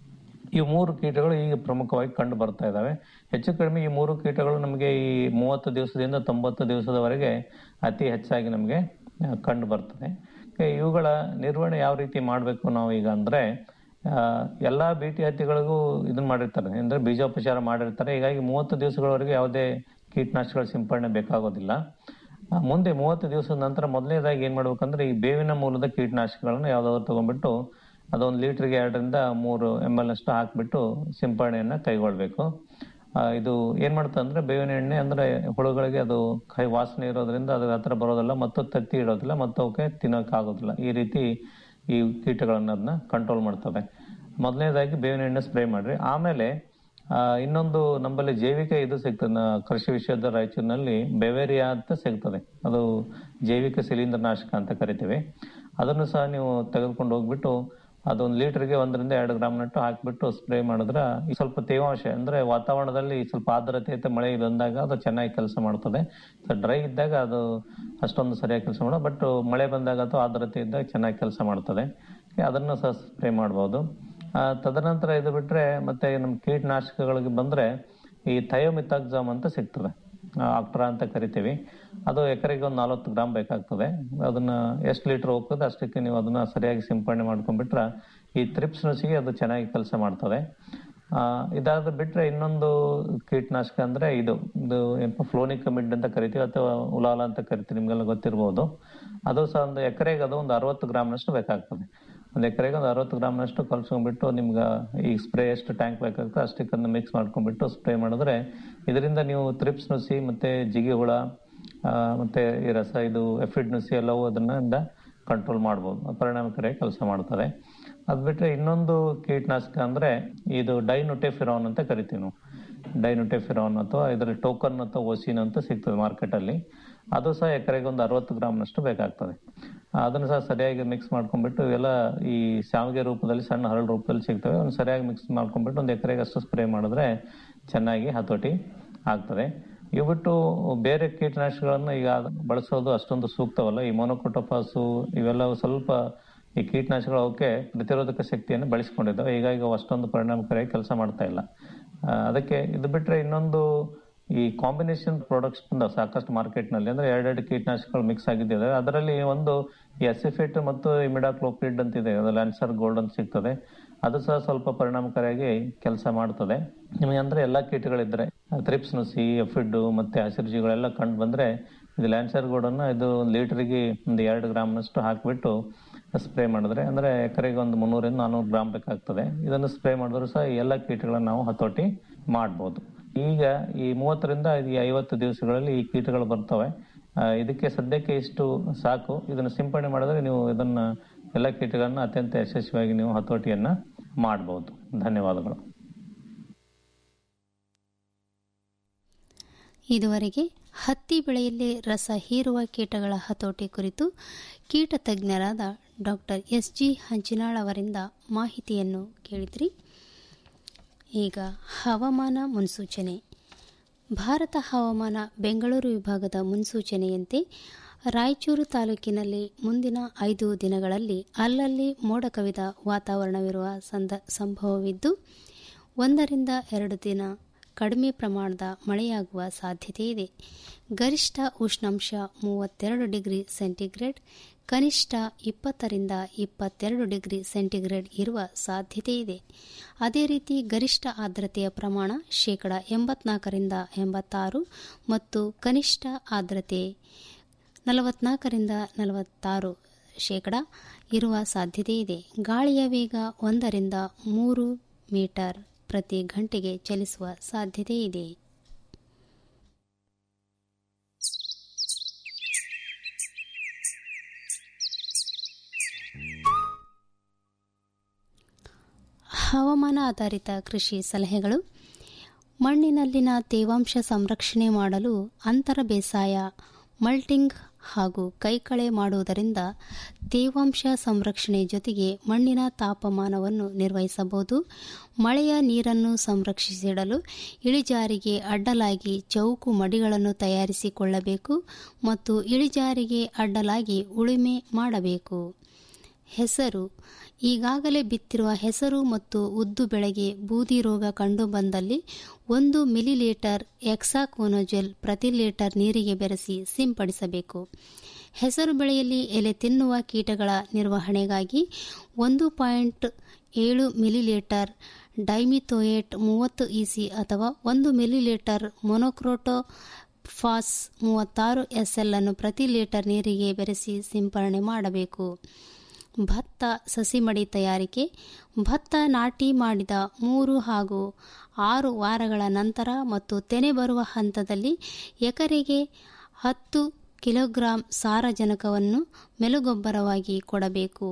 ಈ ಮೂರು ಕೀಟಗಳು ಈಗ ಪ್ರಮುಖವಾಗಿ ಕಂಡು ಬರ್ತಾ ಇದಾವೆ ಹೆಚ್ಚು ಕಡಿಮೆ ಈ ಮೂರು ಕೀಟಗಳು ನಮಗೆ ಈ ಮೂವತ್ತು ದಿವಸದಿಂದ ತೊಂಬತ್ತು ದಿವಸದವರೆಗೆ ಅತಿ ಹೆಚ್ಚಾಗಿ ನಮಗೆ ಆ, ಕಂಡು ಬರ್ತದೆ ಮತ್ತೆ ಇವುಗಳ ನಿರ್ವಹಣೆ ಯಾವ ರೀತಿ ಮಾಡಬೇಕು ನಾವು ಈಗ ಅಂದ್ರೆ ಆ, ಎಲ್ಲಾ ಬೀಟಿ ಹತ್ತಿಗಳಿಗೂ ಇದನ್ನ ಮಾಡಿರ್ತಾರೆ ಅಂದ್ರೆ ಬೀಜೋಪಚಾರ ಮಾಡಿರ್ತಾರೆ ಹೀಗಾಗಿ ಮೂವತ್ತು ದಿವಸಗಳವರೆಗೆ ಯಾವುದೇ ಕೀಟನಾಶಕಗಳ ಸಿಂಪಡಣೆ ಬೇಕಾಗೋದಿಲ್ಲ ಆ, ಮುಂದೆ ಮೂವತ್ತು ದಿವಸದ ನಂತರ ಮೊದಲನೇದಾಗಿ ಏನ್ ಮಾಡ್ಬೇಕಂದ್ರೆ ಈ ಬೇವಿನ ಮೂಲದ ಕೀಟನಾಶಕಗಳನ್ನ ಯಾವ್ದಾದ್ರು ತಗೊಂಡ್ಬಿಟ್ಟು ಅದೊಂದು ಲೀಟರ್ಗೆ ಎರಡರಿಂದ ಮೂರು ಎಮ್ ಎಲ್ ಅಷ್ಟು ಹಾಕ್ಬಿಟ್ಟು ಸಿಂಪಡಣೆಯನ್ನ ಕೈಗೊಳ್ಬೇಕು ಆ, ಇದು ಏನ್ ಮಾಡ್ತದೆ ಅಂದ್ರೆ ಬೇವಿನ ಎಣ್ಣೆ ಅಂದ್ರೆ ಹುಳುಗಳಿಗೆ ಅದು ಕೈ ವಾಸನೆ ಇರೋದ್ರಿಂದ ಅದು ಹತ್ರ ಬರೋದಿಲ್ಲ ಮತ್ತು ತತ್ತಿ ಇಡೋದಿಲ್ಲ ಮತ್ತು ಅವಕ್ಕೆ ತಿನ್ನೋಕೆ ಆಗೋದಿಲ್ಲ ಈ ರೀತಿ ಈ ಕೀಟಗಳನ್ನ ಅದನ್ನ ಕಂಟ್ರೋಲ್ ಮಾಡ್ತವೆ ಮೊದಲನೇದಾಗಿ ಬೇವಿನ ಎಣ್ಣೆ ಸ್ಪ್ರೇ ಮಾಡ್ರಿ ಆಮೇಲೆ ಆ, ಇನ್ನೊಂದು ನಮ್ಮಲ್ಲಿ ಜೈವಿಕ ಇದು ಸಿಗ್ತದೆ ನ- ಕೃಷಿ ವಿಶ್ವದ ರಾಯಚೂರಿನಲ್ಲಿ ಬೆವೇರಿಯಾ ಅಂತ ಸಿಗ್ತದೆ ಅದು ಜೈವಿಕ ಶಿಲೀಂಧ್ರನಾಶಕ ಅಂತ ಕರಿತೀವಿ ಅದನ್ನು ಸಹ ನೀವು ತೆಗೆದುಕೊಂಡು ಹೋಗ್ಬಿಟ್ಟು ಅದೊಂದು ಲೀಟರ್ಗೆ ಒಂದರಿಂದ ಎರಡು ಗ್ರಾಮ್ ನಟ್ಟು ಹಾಕಿಬಿಟ್ಟು ಸ್ಪ್ರೇ ಮಾಡಿದ್ರೆ ಈ ಸ್ವಲ್ಪ ತೇವಾಂಶ ಅಂದ್ರೆ ವಾತಾವರಣದಲ್ಲಿ ಸ್ವಲ್ಪ ಆರ್ದ್ರತೆ ಐತೆ ಮಳೆ ಬಂದಾಗ ಅದು ಚೆನ್ನಾಗಿ ಕೆಲಸ ಮಾಡ್ತದೆ ಡ್ರೈ ಇದ್ದಾಗ ಅದು ಅಷ್ಟೊಂದು ಸರಿಯಾಗಿ ಕೆಲಸ ಮಾಡೋ ಬಟ್ ಮಳೆ ಬಂದಾಗ ಅಥವಾ ಆರ್ದ್ರತೆ ಇದ್ದಾಗ ಚೆನ್ನಾಗಿ ಕೆಲಸ ಮಾಡ್ತದೆ ಅದನ್ನು ಸಹ ಸ್ಪ್ರೇ ಮಾಡ್ಬೋದು ಆ, ತದನಂತರ ಇದು ಬಿಟ್ರೆ ಮತ್ತೆ ನಮ್ಮ ಕೀಟನಾಶಕಗಳಿಗೆ ಬಂದ್ರೆ ಈ ಥಯೋಮಿತಾಕ್ಸಾಮ್ ಅಂತ ಸಿಗ್ತದೆ ಆಕ್ಟ್ರಾ ಅಂತ ಕರಿತೀವಿ ಅದು ಎಕರೆಗೆ ಒಂದು ನಲವತ್ತು ಗ್ರಾಮ್ ಬೇಕಾಗ್ತದೆ ಅದನ್ನ ಎಷ್ಟು ಲೀಟರ್ ಹೋಗ್ತದೆ ಅಷ್ಟಕ್ಕೆ ನೀವು ಅದನ್ನ ಸರಿಯಾಗಿ ಸಿಂಪಡಣೆ ಮಾಡ್ಕೊಂಡ್ಬಿಟ್ರೆ ಈ ತ್ರಿಪ್ಸ್ ನುಸಿಗೆ ಅದು ಚೆನ್ನಾಗಿ ಕೆಲಸ ಮಾಡ್ತದೆ ಆ, ಇದಾದ ಬಿಟ್ರೆ ಇನ್ನೊಂದು ಕೀಟನಾಶಕ ಅಂದ್ರೆ ಇದು ಇದು ಏನಪ್ಪ ಫ್ಲೋನಿಕಮಿಡ್ ಅಂತ ಕರಿತೀವಿ ಅಥವಾ ಉಲಾಲ ಅಂತ ಕರಿತೀವಿ ನಿಮ್ಗೆಲ್ಲ ಗೊತ್ತಿರ್ಬೋದು ಅದು ಸಹ ಒಂದು ಎಕರೆಗೆ ಅದು ಒಂದು ಅರವತ್ತು ಗ್ರಾಮ್ನಷ್ಟು ಬೇಕಾಗ್ತದೆ ಒಂದು ಎಕರೆಗೆ ಒಂದು ಅರವತ್ತು ಗ್ರಾಮ್ನಷ್ಟು ಕಲ್ಸ್ಕೊಂಡ್ಬಿಟ್ಟು ನಿಮ್ಗೆ ಈ ಸ್ಪ್ರೇ ಎಷ್ಟು ಟ್ಯಾಂಕ್ ಬೇಕಾಗುತ್ತೆ ಅಷ್ಟಕ್ಕೆ ಅದನ್ನ ಮಿಕ್ಸ್ ಮಾಡ್ಕೊಂಡ್ಬಿಟ್ಟು ಸ್ಪ್ರೇ ಮಾಡಿದ್ರೆ ಇದರಿಂದ ನೀವು ತ್ರಿಪ್ಸ್ ನುಸಿ ಮತ್ತೆ ಜಿಗಿ ಹುಳ ಆ, ಮತ್ತೆ ಈ ರಸ ಇದು ಎಫಿಡ್ ನುಸಿ ಎಲ್ಲವೂ ಅದನ್ನ ಕಂಟ್ರೋಲ್ ಮಾಡ್ಬೋದು ಪರಿಣಾಮಕಾರಿಯಾಗಿ ಕೆಲಸ ಮಾಡ್ತದೆ ಅದ್ ಬಿಟ್ರೆ ಇನ್ನೊಂದು ಕೀಟನಾಶಕ ಅಂದ್ರೆ ಇದು ಡೈನೊಟೆಫಿರಾನ್ ಅಂತ ಕರಿತೀವಿ ನಾವು ಡೈನೊಟೆಫಿರಾನ್ ಅಥವಾ ಇದರಲ್ಲಿ ಟೋಕನ್ ಅಥವಾ ಓಸಿನ್ ಅಂತ ಸಿಗ್ತದೆ ಮಾರ್ಕೆಟ್ ಅಲ್ಲಿ ಅದು ಸಹ ಎಕರೆಗೆ ಒಂದು ಅರವತ್ತು ಗ್ರಾಮ್ನಷ್ಟು ಬೇಕಾಗ್ತದೆ ಅದನ್ನು ಸಹ ಸರಿಯಾಗಿ ಮಿಕ್ಸ್ ಮಾಡ್ಕೊಂಡ್ಬಿಟ್ಟು ಇವೆಲ್ಲ ಈ ಶಾವಿಗೆ ರೂಪದಲ್ಲಿ ಸಣ್ಣ ಹರಳು ರೂಪದಲ್ಲಿ ಸಿಗ್ತವೆ ಒಂದು ಸರಿಯಾಗಿ ಮಿಕ್ಸ್ ಮಾಡ್ಕೊಂಡ್ಬಿಟ್ಟು ಒಂದು ಎಕರೆಗೆ ಅಷ್ಟು ಸ್ಪ್ರೇ ಮಾಡಿದ್ರೆ ಚೆನ್ನಾಗಿ ಹತೋಟಿ ಆಗ್ತದೆ ಇವು ಬಿಟ್ಟು ಬೇರೆ ಕೀಟನಾಶಕಗಳನ್ನು ಈಗ ಬಳಸೋದು ಅಷ್ಟೊಂದು ಸೂಕ್ತವಲ್ಲ ಈ ಮೊನೊಕೊಟೋಪಾಸು ಇವೆಲ್ಲವೂ ಸ್ವಲ್ಪ ಈ ಕೀಟನಾಶಕಗಳು ಅವಕ್ಕೆ ಪ್ರತಿರೋಧಕ ಶಕ್ತಿಯನ್ನು ಬೆಳೆಸ್ಕೊಂಡಿದ್ದಾವೆ ಹೀಗಾಗಿ ಅವು ಅಷ್ಟೊಂದು ಪರಿಣಾಮಕಾರಿಯಾಗಿ ಕೆಲಸ ಮಾಡ್ತಾ ಇಲ್ಲ ಆ, ಅದಕ್ಕೆ ಇದು ಬಿಟ್ರೆ ಇನ್ನೊಂದು ಈ ಕಾಂಬಿನೇಷನ್ ಪ್ರಾಡಕ್ಟ್ಸ್ ಬಂದಾವ ಸಾಕಷ್ಟು ಮಾರ್ಕೆಟ್ನಲ್ಲಿ ಅಂದ್ರೆ ಎರಡೆರಡು ಕೀಟನಾಶಕಗಳು ಮಿಕ್ಸ್ ಆಗಿದ್ದಾವೆ ಅದರಲ್ಲಿ ಒಂದು ಈ ಅಸಿಫೇಟ್ ಮತ್ತು ಇಮಿಡಾಕ್ಲೋಪಿಡ್ ಅಂತ ಇದೆ ಅದು ಲ್ಯಾನ್ಸರ್ ಗೋಲ್ಡ್ ಅಂತ ಸಿಗ್ತದೆ ಅದು ಸಹ ಸ್ವಲ್ಪ ಪರಿಣಾಮಕಾರಿಯಾಗಿ ಕೆಲಸ ಮಾಡ್ತದೆ ನಿಮಗೆ ಅಂದ್ರೆ ಎಲ್ಲಾ ಕೀಟಗಳಿದ್ರೆ ಥ್ರಿಪ್ಸ್ ನುಸಿ ಎಫಿಡ್ ಮತ್ತೆ ಹಸಿರುಜಿಗಳೆಲ್ಲ ಕಂಡು ಬಂದ್ರೆ ಇದು ಲ್ಯಾನ್ಸರ್ ಗೋಲ್ಡನ್ನು ಇದು ಒಂದು ಲೀಟರ್ಗೆ ಒಂದು ಎರಡು ಗ್ರಾಮ್ನಷ್ಟು ಹಾಕಿಬಿಟ್ಟು ಸ್ಪ್ರೇ ಮಾಡಿದ್ರೆ ಅಂದ್ರೆ ಎಕರೆಗೆ ಒಂದು ಮುನ್ನೂರಿಂದ ನಾನ್ನೂರು ಗ್ರಾಮ್ ಬೇಕಾಗ್ತದೆ ಇದನ್ನು ಸ್ಪ್ರೇ ಮಾಡಿದ್ರು ಸಹ ಈ ಎಲ್ಲ ಕೀಟಗಳನ್ನ ನಾವು ಹತೋಟಿ ಮಾಡ್ಬೋದು ಈಗ ಈ ಮೂವತ್ತರಿಂದ ಈ ಐವತ್ತು ದಿವಸಗಳಲ್ಲಿ ಈ ಕೀಟಗಳು ಬರ್ತವೆ ಆ, ಇದಕ್ಕೆ ಸದ್ಯಕ್ಕೆ ಇಷ್ಟು ಸಾಕು ಇದನ್ನು ಸಿಂಪಡಣೆ ಮಾಡಿದ್ರೆ ನೀವು ಇದನ್ನ ಎಲ್ಲ ಕೀಟಗಳನ್ನ ಅತ್ಯಂತ ಯಶಸ್ವಿಯಾಗಿ ನೀವು ಹತೋಟಿಯನ್ನ ಮಾಡಬಹುದು ಧನ್ಯವಾದಗಳು ಇದುವರೆಗೆ ಹತ್ತಿ ಬೆಳೆಯಲ್ಲಿ ರಸ ಹೀರುವ ಕೀಟಗಳ ಹತೋಟಿ ಕುರಿತು ಕೀಟ ತಜ್ಞರಾದ ಡಾಕ್ಟರ್ ಎಸ್ ಜಿ ಹಂಚಿನಾಳ್ ಅವರಿಂದ ಮಾಹಿತಿಯನ್ನು ಕೇಳಿದ್ರಿ ಈಗ ಹವಾಮಾನ ಮುನ್ಸೂಚನೆ ಭಾರತ ಹವಾಮಾನ ಬೆಂಗಳೂರು ವಿಭಾಗದ ಮುನ್ಸೂಚನೆಯಂತೆ ರಾಯಚೂರು ತಾಲೂಕಿನಲ್ಲಿ ಮುಂದಿನ ಐದು ದಿನಗಳಲ್ಲಿ ಅಲ್ಲಲ್ಲಿ ಮೋಡ ಕವಿದ ವಾತಾವರಣವಿರುವ ಸಂದ ಸಂಭವವಿದ್ದು ಒಂದರಿಂದ ಎರಡು ದಿನ ಕಡಿಮೆ ಪ್ರಮಾಣದ ಮಳೆಯಾಗುವ ಸಾಧ್ಯತೆ ಇದೆ ಗರಿಷ್ಠ ಉಷ್ಣಾಂಶ ಮೂವತ್ತೆರಡು ಡಿಗ್ರಿ ಸೆಂಟಿಗ್ರೇಡ್ ಕನಿಷ್ಠ ಇಪ್ಪತ್ತರಿಂದ ಇಪ್ಪತ್ತೆರಡು ಡಿಗ್ರಿ ಸೆಂಟಿಗ್ರೇಡ್ ಇರುವ ಸಾಧ್ಯತೆ ಇದೆ ಅದೇ ರೀತಿ ಗರಿಷ್ಠ ಆರ್ದ್ರತೆಯ ಪ್ರಮಾಣ ಶೇಕಡ ಎಂಬತ್ನಾಲ್ಕರಿಂದ ಎಂಬತ್ತಾರು ಮತ್ತು ಕನಿಷ್ಠ ಆರ್ದ್ರತೆ ನಲವತ್ನಾಲ್ಕರಿಂದ ನಲವತ್ತಾರು ಶೇಕಡ ಇರುವ ಸಾಧ್ಯತೆ ಇದೆ ಗಾಳಿಯ ವೇಗ ಒಂದರಿಂದ ಮೂರು ಮೀಟರ್ ಪ್ರತಿ ಗಂಟೆಗೆ ಚಲಿಸುವ ಸಾಧ್ಯತೆ ಇದೆ ಹವಾಮಾನ ಆಧಾರಿತ ಕೃಷಿ ಸಲಹೆಗಳು ಮಣ್ಣಿನಲ್ಲಿನ ತೇವಾಂಶ ಸಂರಕ್ಷಣೆ ಮಾಡಲು ಅಂತರ ಬೇಸಾಯ ಮಲ್ಟಿಂಗ್ ಹಾಗೂ ಕೈಕಳೆ ಮಾಡುವುದರಿಂದ ತೇವಾಂಶ ಸಂರಕ್ಷಣೆ ಜೊತೆಗೆ ಮಣ್ಣಿನ ತಾಪಮಾನವನ್ನು ನಿರ್ವಹಿಸಬಹುದು ಮಳೆಯ ನೀರನ್ನು ಸಂರಕ್ಷಿಸಿಡಲು ಇಳಿಜಾರಿಗೆ ಅಡ್ಡಲಾಗಿ ಚೌಕು ಮಡಿಗಳನ್ನು ತಯಾರಿಸಿಕೊಳ್ಳಬೇಕು ಮತ್ತು ಇಳಿಜಾರಿಗೆ ಅಡ್ಡಲಾಗಿ ಉಳುಮೆ ಮಾಡಬೇಕು ಹೆಸರು ಈಗಾಗಲೇ ಬಿತ್ತಿರುವ ಹೆಸರು ಮತ್ತು ಉದ್ದು ಬೆಳೆಗೆ ಬೂದಿ ರೋಗ ಕಂಡುಬಂದಲ್ಲಿ ಒಂದು ಮಿಲಿಲೀಟರ್ ಎಕ್ಸಾಕೋನೋಜೆಲ್ ಪ್ರತಿ ಲೀಟರ್ ನೀರಿಗೆ ಬೆರೆಸಿ ಸಿಂಪಡಿಸಬೇಕು ಹೆಸರು ಬೆಳೆಯಲ್ಲಿ ಎಲೆ ತಿನ್ನುವ ಕೀಟಗಳ ನಿರ್ವಹಣೆಗಾಗಿ ಒಂದು ಪಾಯಿಂಟ್ ಏಳು ಮಿಲಿಲೀಟರ್ ಡೈಮಿಥೋಯೇಟ್ ಮೂವತ್ತು ಇಸಿ ಅಥವಾ ಒಂದು ಮಿಲಿಲೀಟರ್ ಮೊನೊಕ್ರೋಟೋ ಫಾಸ್ ಮೂವತ್ತಾರು ಎಸ್ಎಲ್ ಅನ್ನು ಪ್ರತಿ ಲೀಟರ್ ನೀರಿಗೆ ಬೆರೆಸಿ ಸಿಂಪರಣೆ ಮಾಡಬೇಕು ಭತ್ತ ಸಸಿಮಡಿ ತಯಾರಿಕೆ ಭತ್ತ ನಾಟಿ ಮಾಡಿದ ಮೂರು ಹಾಗೂ ಆರು ವಾರಗಳ ನಂತರ ಮತ್ತು ತೆನೆ ಬರುವ ಹಂತದಲ್ಲಿ ಎಕರೆಗೆ ಹತ್ತು ಕಿಲೋಗ್ರಾಂ ಸಾರಜನಕವನ್ನು ಮೆಲುಗೊಬ್ಬರವಾಗಿ ಕೊಡಬೇಕು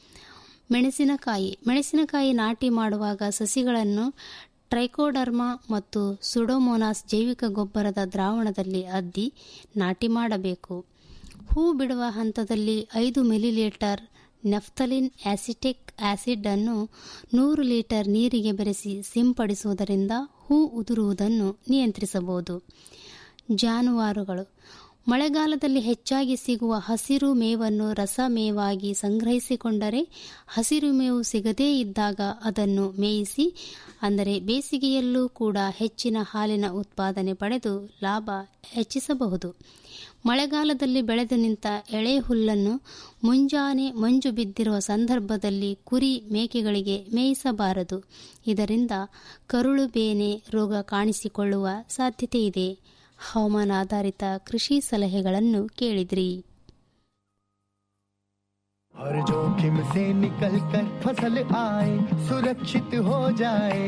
ಮೆಣಸಿನಕಾಯಿ ಮೆಣಸಿನಕಾಯಿ ನಾಟಿ ಮಾಡುವಾಗ ಸಸಿಗಳನ್ನು ಟ್ರೈಕೋಡರ್ಮಾ ಮತ್ತು ಸುಡೋಮೋನಾಸ್ ಜೈವಿಕ ಗೊಬ್ಬರದ ದ್ರಾವಣದಲ್ಲಿ ಅದ್ದಿ ನಾಟಿ ಮಾಡಬೇಕು ಹೂ ಬಿಡುವ ಹಂತದಲ್ಲಿ ಐದು ಮಿಲಿಲೀಟರ್ ನೆಫ್ತಲಿನ್ ಆಸಿಟಿಕ್ ಆಸಿಡ್ ಅನ್ನು ನೂರು ಲೀಟರ್ ನೀರಿಗೆ ಬೆರೆಸಿ ಸಿಂಪಡಿಸುವುದರಿಂದ ಹೂ ಉದುರುವುದನ್ನು ನಿಯಂತ್ರಿಸಬಹುದು ಜಾನುವಾರುಗಳು ಮಳೆಗಾಲದಲ್ಲಿ ಹೆಚ್ಚಾಗಿ ಸಿಗುವ ಹಸಿರು ಮೇವನ್ನು ರಸಮೇವಾಗಿ ಸಂಗ್ರಹಿಸಿಕೊಂಡರೆ ಹಸಿರು ಮೇವು ಸಿಗದೇ ಇದ್ದಾಗ ಅದನ್ನು ಮೇಯಿಸಿ ಅಂದರೆ ಬೇಸಿಗೆಯಲ್ಲೂ ಕೂಡ ಹೆಚ್ಚಿನ ಹಾಲಿನ ಉತ್ಪಾದನೆ ಪಡೆದು ಲಾಭ ಹೆಚ್ಚಿಸಬಹುದು ಮಳೆಗಾಲದಲ್ಲಿ ಬೆಳೆದು ನಿಂತ ಎಳೆ ಹುಲ್ಲನ್ನು ಮುಂಜಾನೆ ಮಂಜು ಬಿದ್ದಿರುವ ಸಂದರ್ಭದಲ್ಲಿ ಕುರಿ ಮೇಕೆಗಳಿಗೆ ಮೇಯಿಸಬಾರದು ಇದರಿಂದ ಕರುಳು ಬೇನೆ ರೋಗ ಕಾಣಿಸಿಕೊಳ್ಳುವ ಸಾಧ್ಯತೆ ಇದೆ ಹವಾಮಾನ ಆಧಾರಿತ ಕೃಷಿ ಸಲಹೆಗಳನ್ನು ಕೇಳಿದ್ರಿ हर जोखिम से निकल कर फसल आए सुरक्षित हो जाए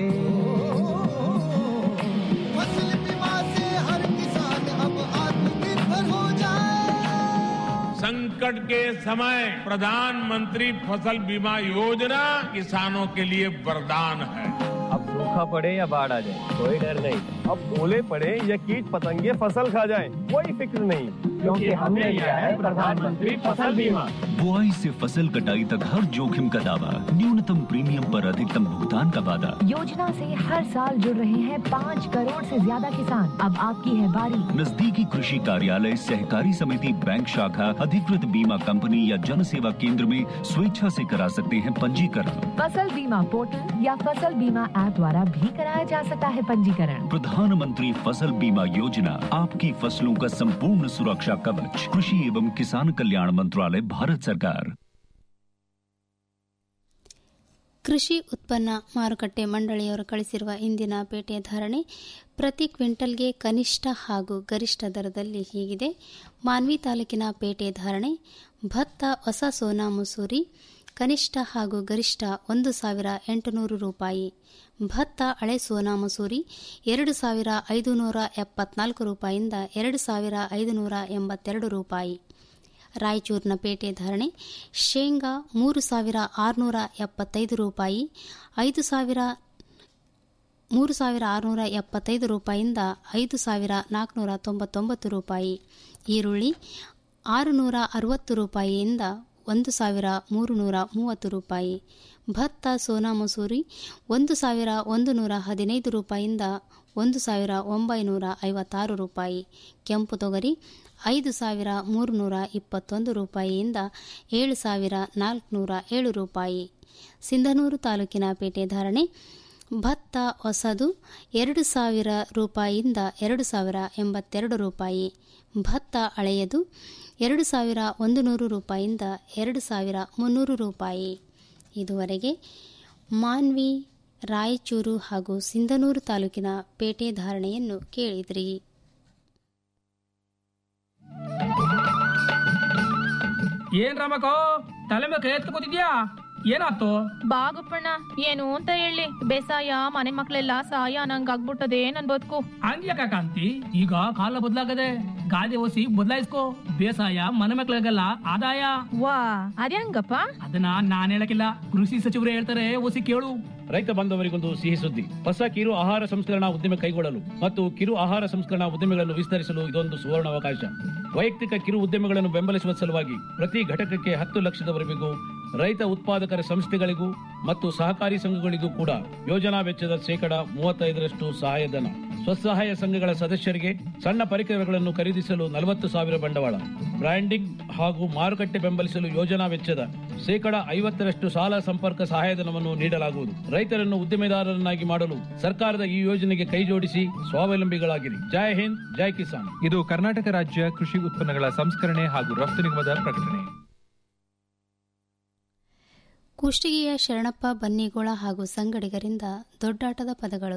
फसल बीमा से हर किसान अब आत्मनिर्भर हो जाए संकट के समय प्रधानमंत्री फसल बीमा योजना किसानों के लिए वरदान है अब सूखा पड़े या बाढ़ आ जाए कोई डर नहीं अब ओले पड़े या कीट पतंगे फसल खा जाए कोई फिक्र नहीं क्योंकि हमने लिया है प्रधानमंत्री फसल बीमा बुआई से फसल कटाई तक हर जोखिम का दावा न्यूनतम प्रीमियम पर अधिकतम भुगतान का वादा योजना से हर साल जुड़ रहे हैं पाँच करोड़ से ज्यादा किसान अब आपकी है बारी नजदीकी कृषि कार्यालय सहकारी समिति बैंक शाखा अधिकृत बीमा कंपनी या जन सेवा केंद्र में स्वेच्छा से करा सकते हैं पंजीकरण फसल बीमा पोर्टल या फसल बीमा ऐप द्वारा भी कराया जा सकता है पंजीकरण प्रधानमंत्री फसल बीमा योजना आपकी फसलों का संपूर्ण सुरक्षा कवच कृषि एवं किसान कल्याण मंत्रालय भारत सरकार ಕೃಷಿ ಉತ್ಪನ್ನ ಮಾರುಕಟ್ಟೆ ಮಂಡಳಿಯವರು ಕಳಿಸಿರುವ ಇಂದಿನ ಪೇಟೆ ಧಾರಣೆ ಪ್ರತಿ ಕ್ವಿಂಟಲ್ಗೆ ಕನಿಷ್ಠ ಹಾಗೂ ಗರಿಷ್ಠ ದರದಲ್ಲಿ ಹೀಗಿದೆ ಮಾನ್ವಿ ತಾಲೂಕಿನ ಪೇಟೆ ಧಾರಣೆ ಭತ್ತ ಹೊಸ ಸೋನಾ ಮುಸೂರಿ ಕನಿಷ್ಠ ಹಾಗೂ ಗರಿಷ್ಠ ಒಂದು ಸಾವಿರ ಎಂಟುನೂರು ರೂಪಾಯಿ ಭತ್ತ ಹಳೆ ಸೋನಾ ಮಸೂರಿ ಎರಡು ಸಾವಿರ ಐದುನೂರ ಎಪ್ಪತ್ನಾಲ್ಕು ರೂಪಾಯಿಯಿಂದ ಎರಡು ಸಾವಿರ ಐದುನೂರ ಎಂಬತ್ತೆರಡು ರೂಪಾಯಿ ರಾಯಚೂರಿನ ಪೇಟೆ ಧಾರಣೆ ಶೇಂಗಾ ಮೂರು ಸಾವಿರ ಆರುನೂರ ಎಪ್ಪತ್ತೈದು ರೂಪಾಯಿ ಐದು ಸಾವಿರ ಮೂರು ಸಾವಿರ ಆರುನೂರ ಎಪ್ಪತ್ತೈದು ರೂಪಾಯಿಯಿಂದ ಐದು ಸಾವಿರ ನಾಲ್ಕುನೂರ ತೊಂಬತ್ತೊಂಬತ್ತು ರೂಪಾಯಿ ಈರುಳ್ಳಿ ಆರುನೂರ ಅರವತ್ತು ರೂಪಾಯಿಯಿಂದ ಒಂದು ಸಾವಿರ ಮೂರು ನೂರ ಮೂವತ್ತು ರೂಪಾಯಿ ಭತ್ತ ಸೋನಾ ಮಸೂರಿ ಒಂದು ಸಾವಿರ ಒಂದು ನೂರ ಹದಿನೈದು ರೂಪಾಯಿಯಿಂದ ಒಂದು ಸಾವಿರ ಒಂಬೈನೂರ ಐವತ್ತಾರು ರೂಪಾಯಿ ಕೆಂಪು ತೊಗರಿ ಐದು ಸಾವಿರ ಮೂರುನೂರ ಇಪ್ಪತ್ತೊಂದು ರೂಪಾಯಿಯಿಂದ ಏಳು ಸಾವಿರ ನಾಲ್ಕುನೂರ ಏಳು ರೂಪಾಯಿ ಸಿಂಧನೂರು ತಾಲೂಕಿನ ಪೇಟೆ ಧಾರಣೆ ಭತ್ತ ಹೊಸದು ಎರಡು ಸಾವಿರ ರೂಪಾಯಿಯಿಂದ ಎರಡು ಸಾವಿರ ಎಂಬತ್ತೆರಡು ರೂಪಾಯಿ ಭತ್ತ ಹಳೆಯದು ಎರಡು ಸಾವಿರ ಒಂದು ನೂರು ರೂಪಾಯಿಯಿಂದ ಎರಡು ಸಾವಿರ ಮುನ್ನೂರು ರೂಪಾಯಿ ಇದುವರೆಗೆ ಮಾನ್ವಿ ರಾಯಚೂರು ಹಾಗೂ ಸಿಂಧನೂರು ತಾಲೂಕಿನ ಪೇಟೆ ಧಾರಣೆಯನ್ನು ಕೇಳಿದ್ರಿ ಏನ್ ರಮಕೋ ತಲೆ ಮೇಲೆ ಕೈ ಎತ್ಕೋತಿದ್ಯಾ ಏನಾಯ್ತು ಬಾಗುಪ್ಪಣ್ಣ ಏನು ಅಂತ ಹೇಳಿ ಬೇಸಾಯ ಮನೆ ಮಕ್ಳೆಲ್ಲ ಸಾಯ ನಂಗ್ ಆಗ್ಬಿಟ್ಟದೆ ನನ್ ಬದುಕು ಹಂಗ್ಯಾಕ ಕಾಂತಿ ಈಗ ಕಾಲ ಬದಲಾಗದೆ ಗಾದೆ ಓಸಿ ಬದಲಾಯಿಸ್ಕೋ ಬೇಸಾಯ ಮನೆ ಮಕ್ಳಿಗೆಲ್ಲ ಆದಾಯ ವಾ ಅದ್ಯಾಂಗಪ್ಪ ಅದನ್ನ ನಾನ್ ಹೇಳಕ್ಕಿಲ್ಲ ಕೃಷಿ ಸಚಿವರು ಹೇಳ್ತಾರೆ ಓಸಿ ಕೇಳು ರೈತ ಬಾಂಧವರಿಗೊಂದು ಸಿಹಿ ಸುದ್ದಿ ಹೊಸ ಕಿರು ಆಹಾರ ಸಂಸ್ಕರಣಾ ಉದ್ಯಮ ಕೈಗೊಳ್ಳಲು ಮತ್ತು ಕಿರು ಆಹಾರ ಸಂಸ್ಕರಣಾ ಉದ್ಯಮಗಳನ್ನು ವಿಸ್ತರಿಸಲು ಇದೊಂದು ಸುವರ್ಣ ಅವಕಾಶ ವೈಯಕ್ತಿಕ ಕಿರು ಉದ್ಯಮಗಳನ್ನು ಬೆಂಬಲಿಸುವ ಸಲುವಾಗಿ ಪ್ರತಿ ಘಟಕಕ್ಕೆ ಹತ್ತು ಲಕ್ಷದವರೆಗೂ ರೈತ ಉತ್ಪಾದಕರ ಸಂಸ್ಥೆಗಳಿಗೂ ಮತ್ತು ಸಹಕಾರಿ ಸಂಘಗಳಿಗೂ ಕೂಡ ಯೋಜನಾ ವೆಚ್ಚದ ಶೇಕಡ ಮೂವತ್ತೈದರಷ್ಟು ಸಹಾಯಧನ ಸ್ವಸಹಾಯ ಸಂಘಗಳ ಸದಸ್ಯರಿಗೆ ಸಣ್ಣ ಪರಿಕರಗಳನ್ನು ಖರೀದಿಸಲು ನಲವತ್ತು ಸಾವಿರ ಬಂಡವಾಳ ಬ್ರ್ಯಾಂಡಿಂಗ್ ಹಾಗೂ ಮಾರುಕಟ್ಟೆ ಬೆಂಬಲಿಸಲು ಯೋಜನಾ ವೆಚ್ಚದ ಶೇಕಡ ಐವತ್ತರಷ್ಟು ಸಾಲ ಸಂಪರ್ಕ ಸಹಾಯಧನವನ್ನು ನೀಡಲಾಗುವುದು ರೈತರನ್ನು ಉದ್ದಿಮೆದಾರರನ್ನಾಗಿ ಮಾಡಲು ಸರ್ಕಾರದ ಈ ಯೋಜನೆಗೆ ಕೈಜೋಡಿಸಿ ಸ್ವಾವಲಂಬಿಗಳಾಗಿರಿ ಜೈ ಹಿಂದ್ ಜೈ ಕಿಸಾನ್ ಇದು ಕರ್ನಾಟಕ ರಾಜ್ಯ ಕೃಷಿ ಉತ್ಪನ್ನಗಳ ಸಂಸ್ಕರಣೆ ಹಾಗೂ ರಫ್ತು ನಿಗಮದ ಪ್ರಕಟಣೆ ಕುಷ್ಟಗಿಯ ಶರಣಪ್ಪ ಬನ್ನಿಗೋಳ ಹಾಗೂ ಸಂಗಡಿಗರಿಂದ ದೊಡ್ಡಾಟದ ಪದಗಳು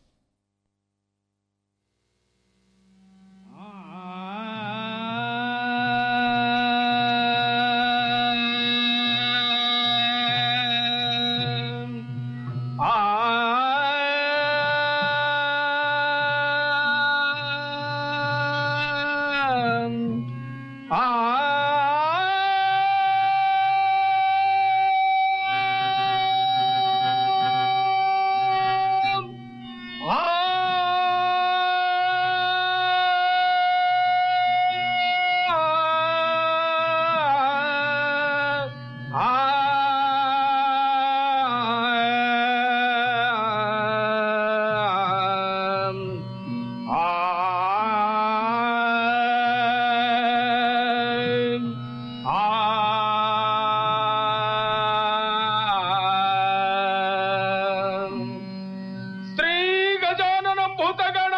ಶ್ರೀ ಗಜಾನನ ಭೂತಗಣ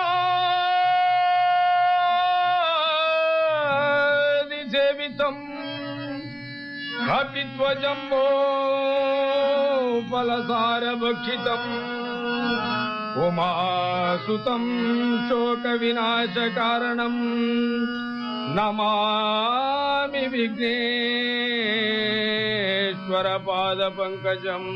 ಸೇವಿತಂ ಕಪಿಧ್ವಜಂಬೋ ಫಲಸಾರ ಭಕ್ಷಿತಂ ಉಮಾಸುತಂ ಶೋಕ ವಿನಾಶ ಕಾರಣಂ ನಮಾಮಿ ವಿಘ್ನೇಶ್ವರ ಪಾದ ಪಂಕಜಂ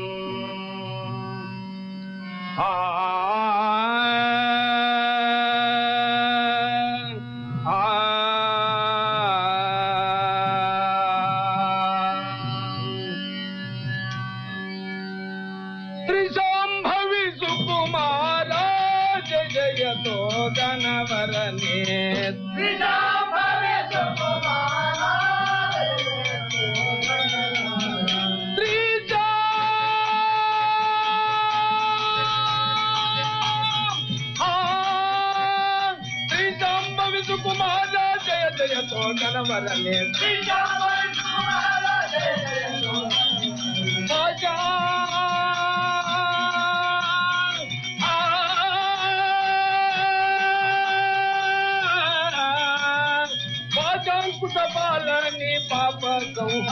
ತ್ರಿಶಾಂಭವಿ ಸುಕುಮಾರ ಜಯ ಜಯತೋ ಗಣವರನೇ ತ್ರಿಶಾಂಭವಿ ಸುಕುಮಾರ ಬರಲಿ ಬಾಲನಿ ಪಾಪ ಕೌ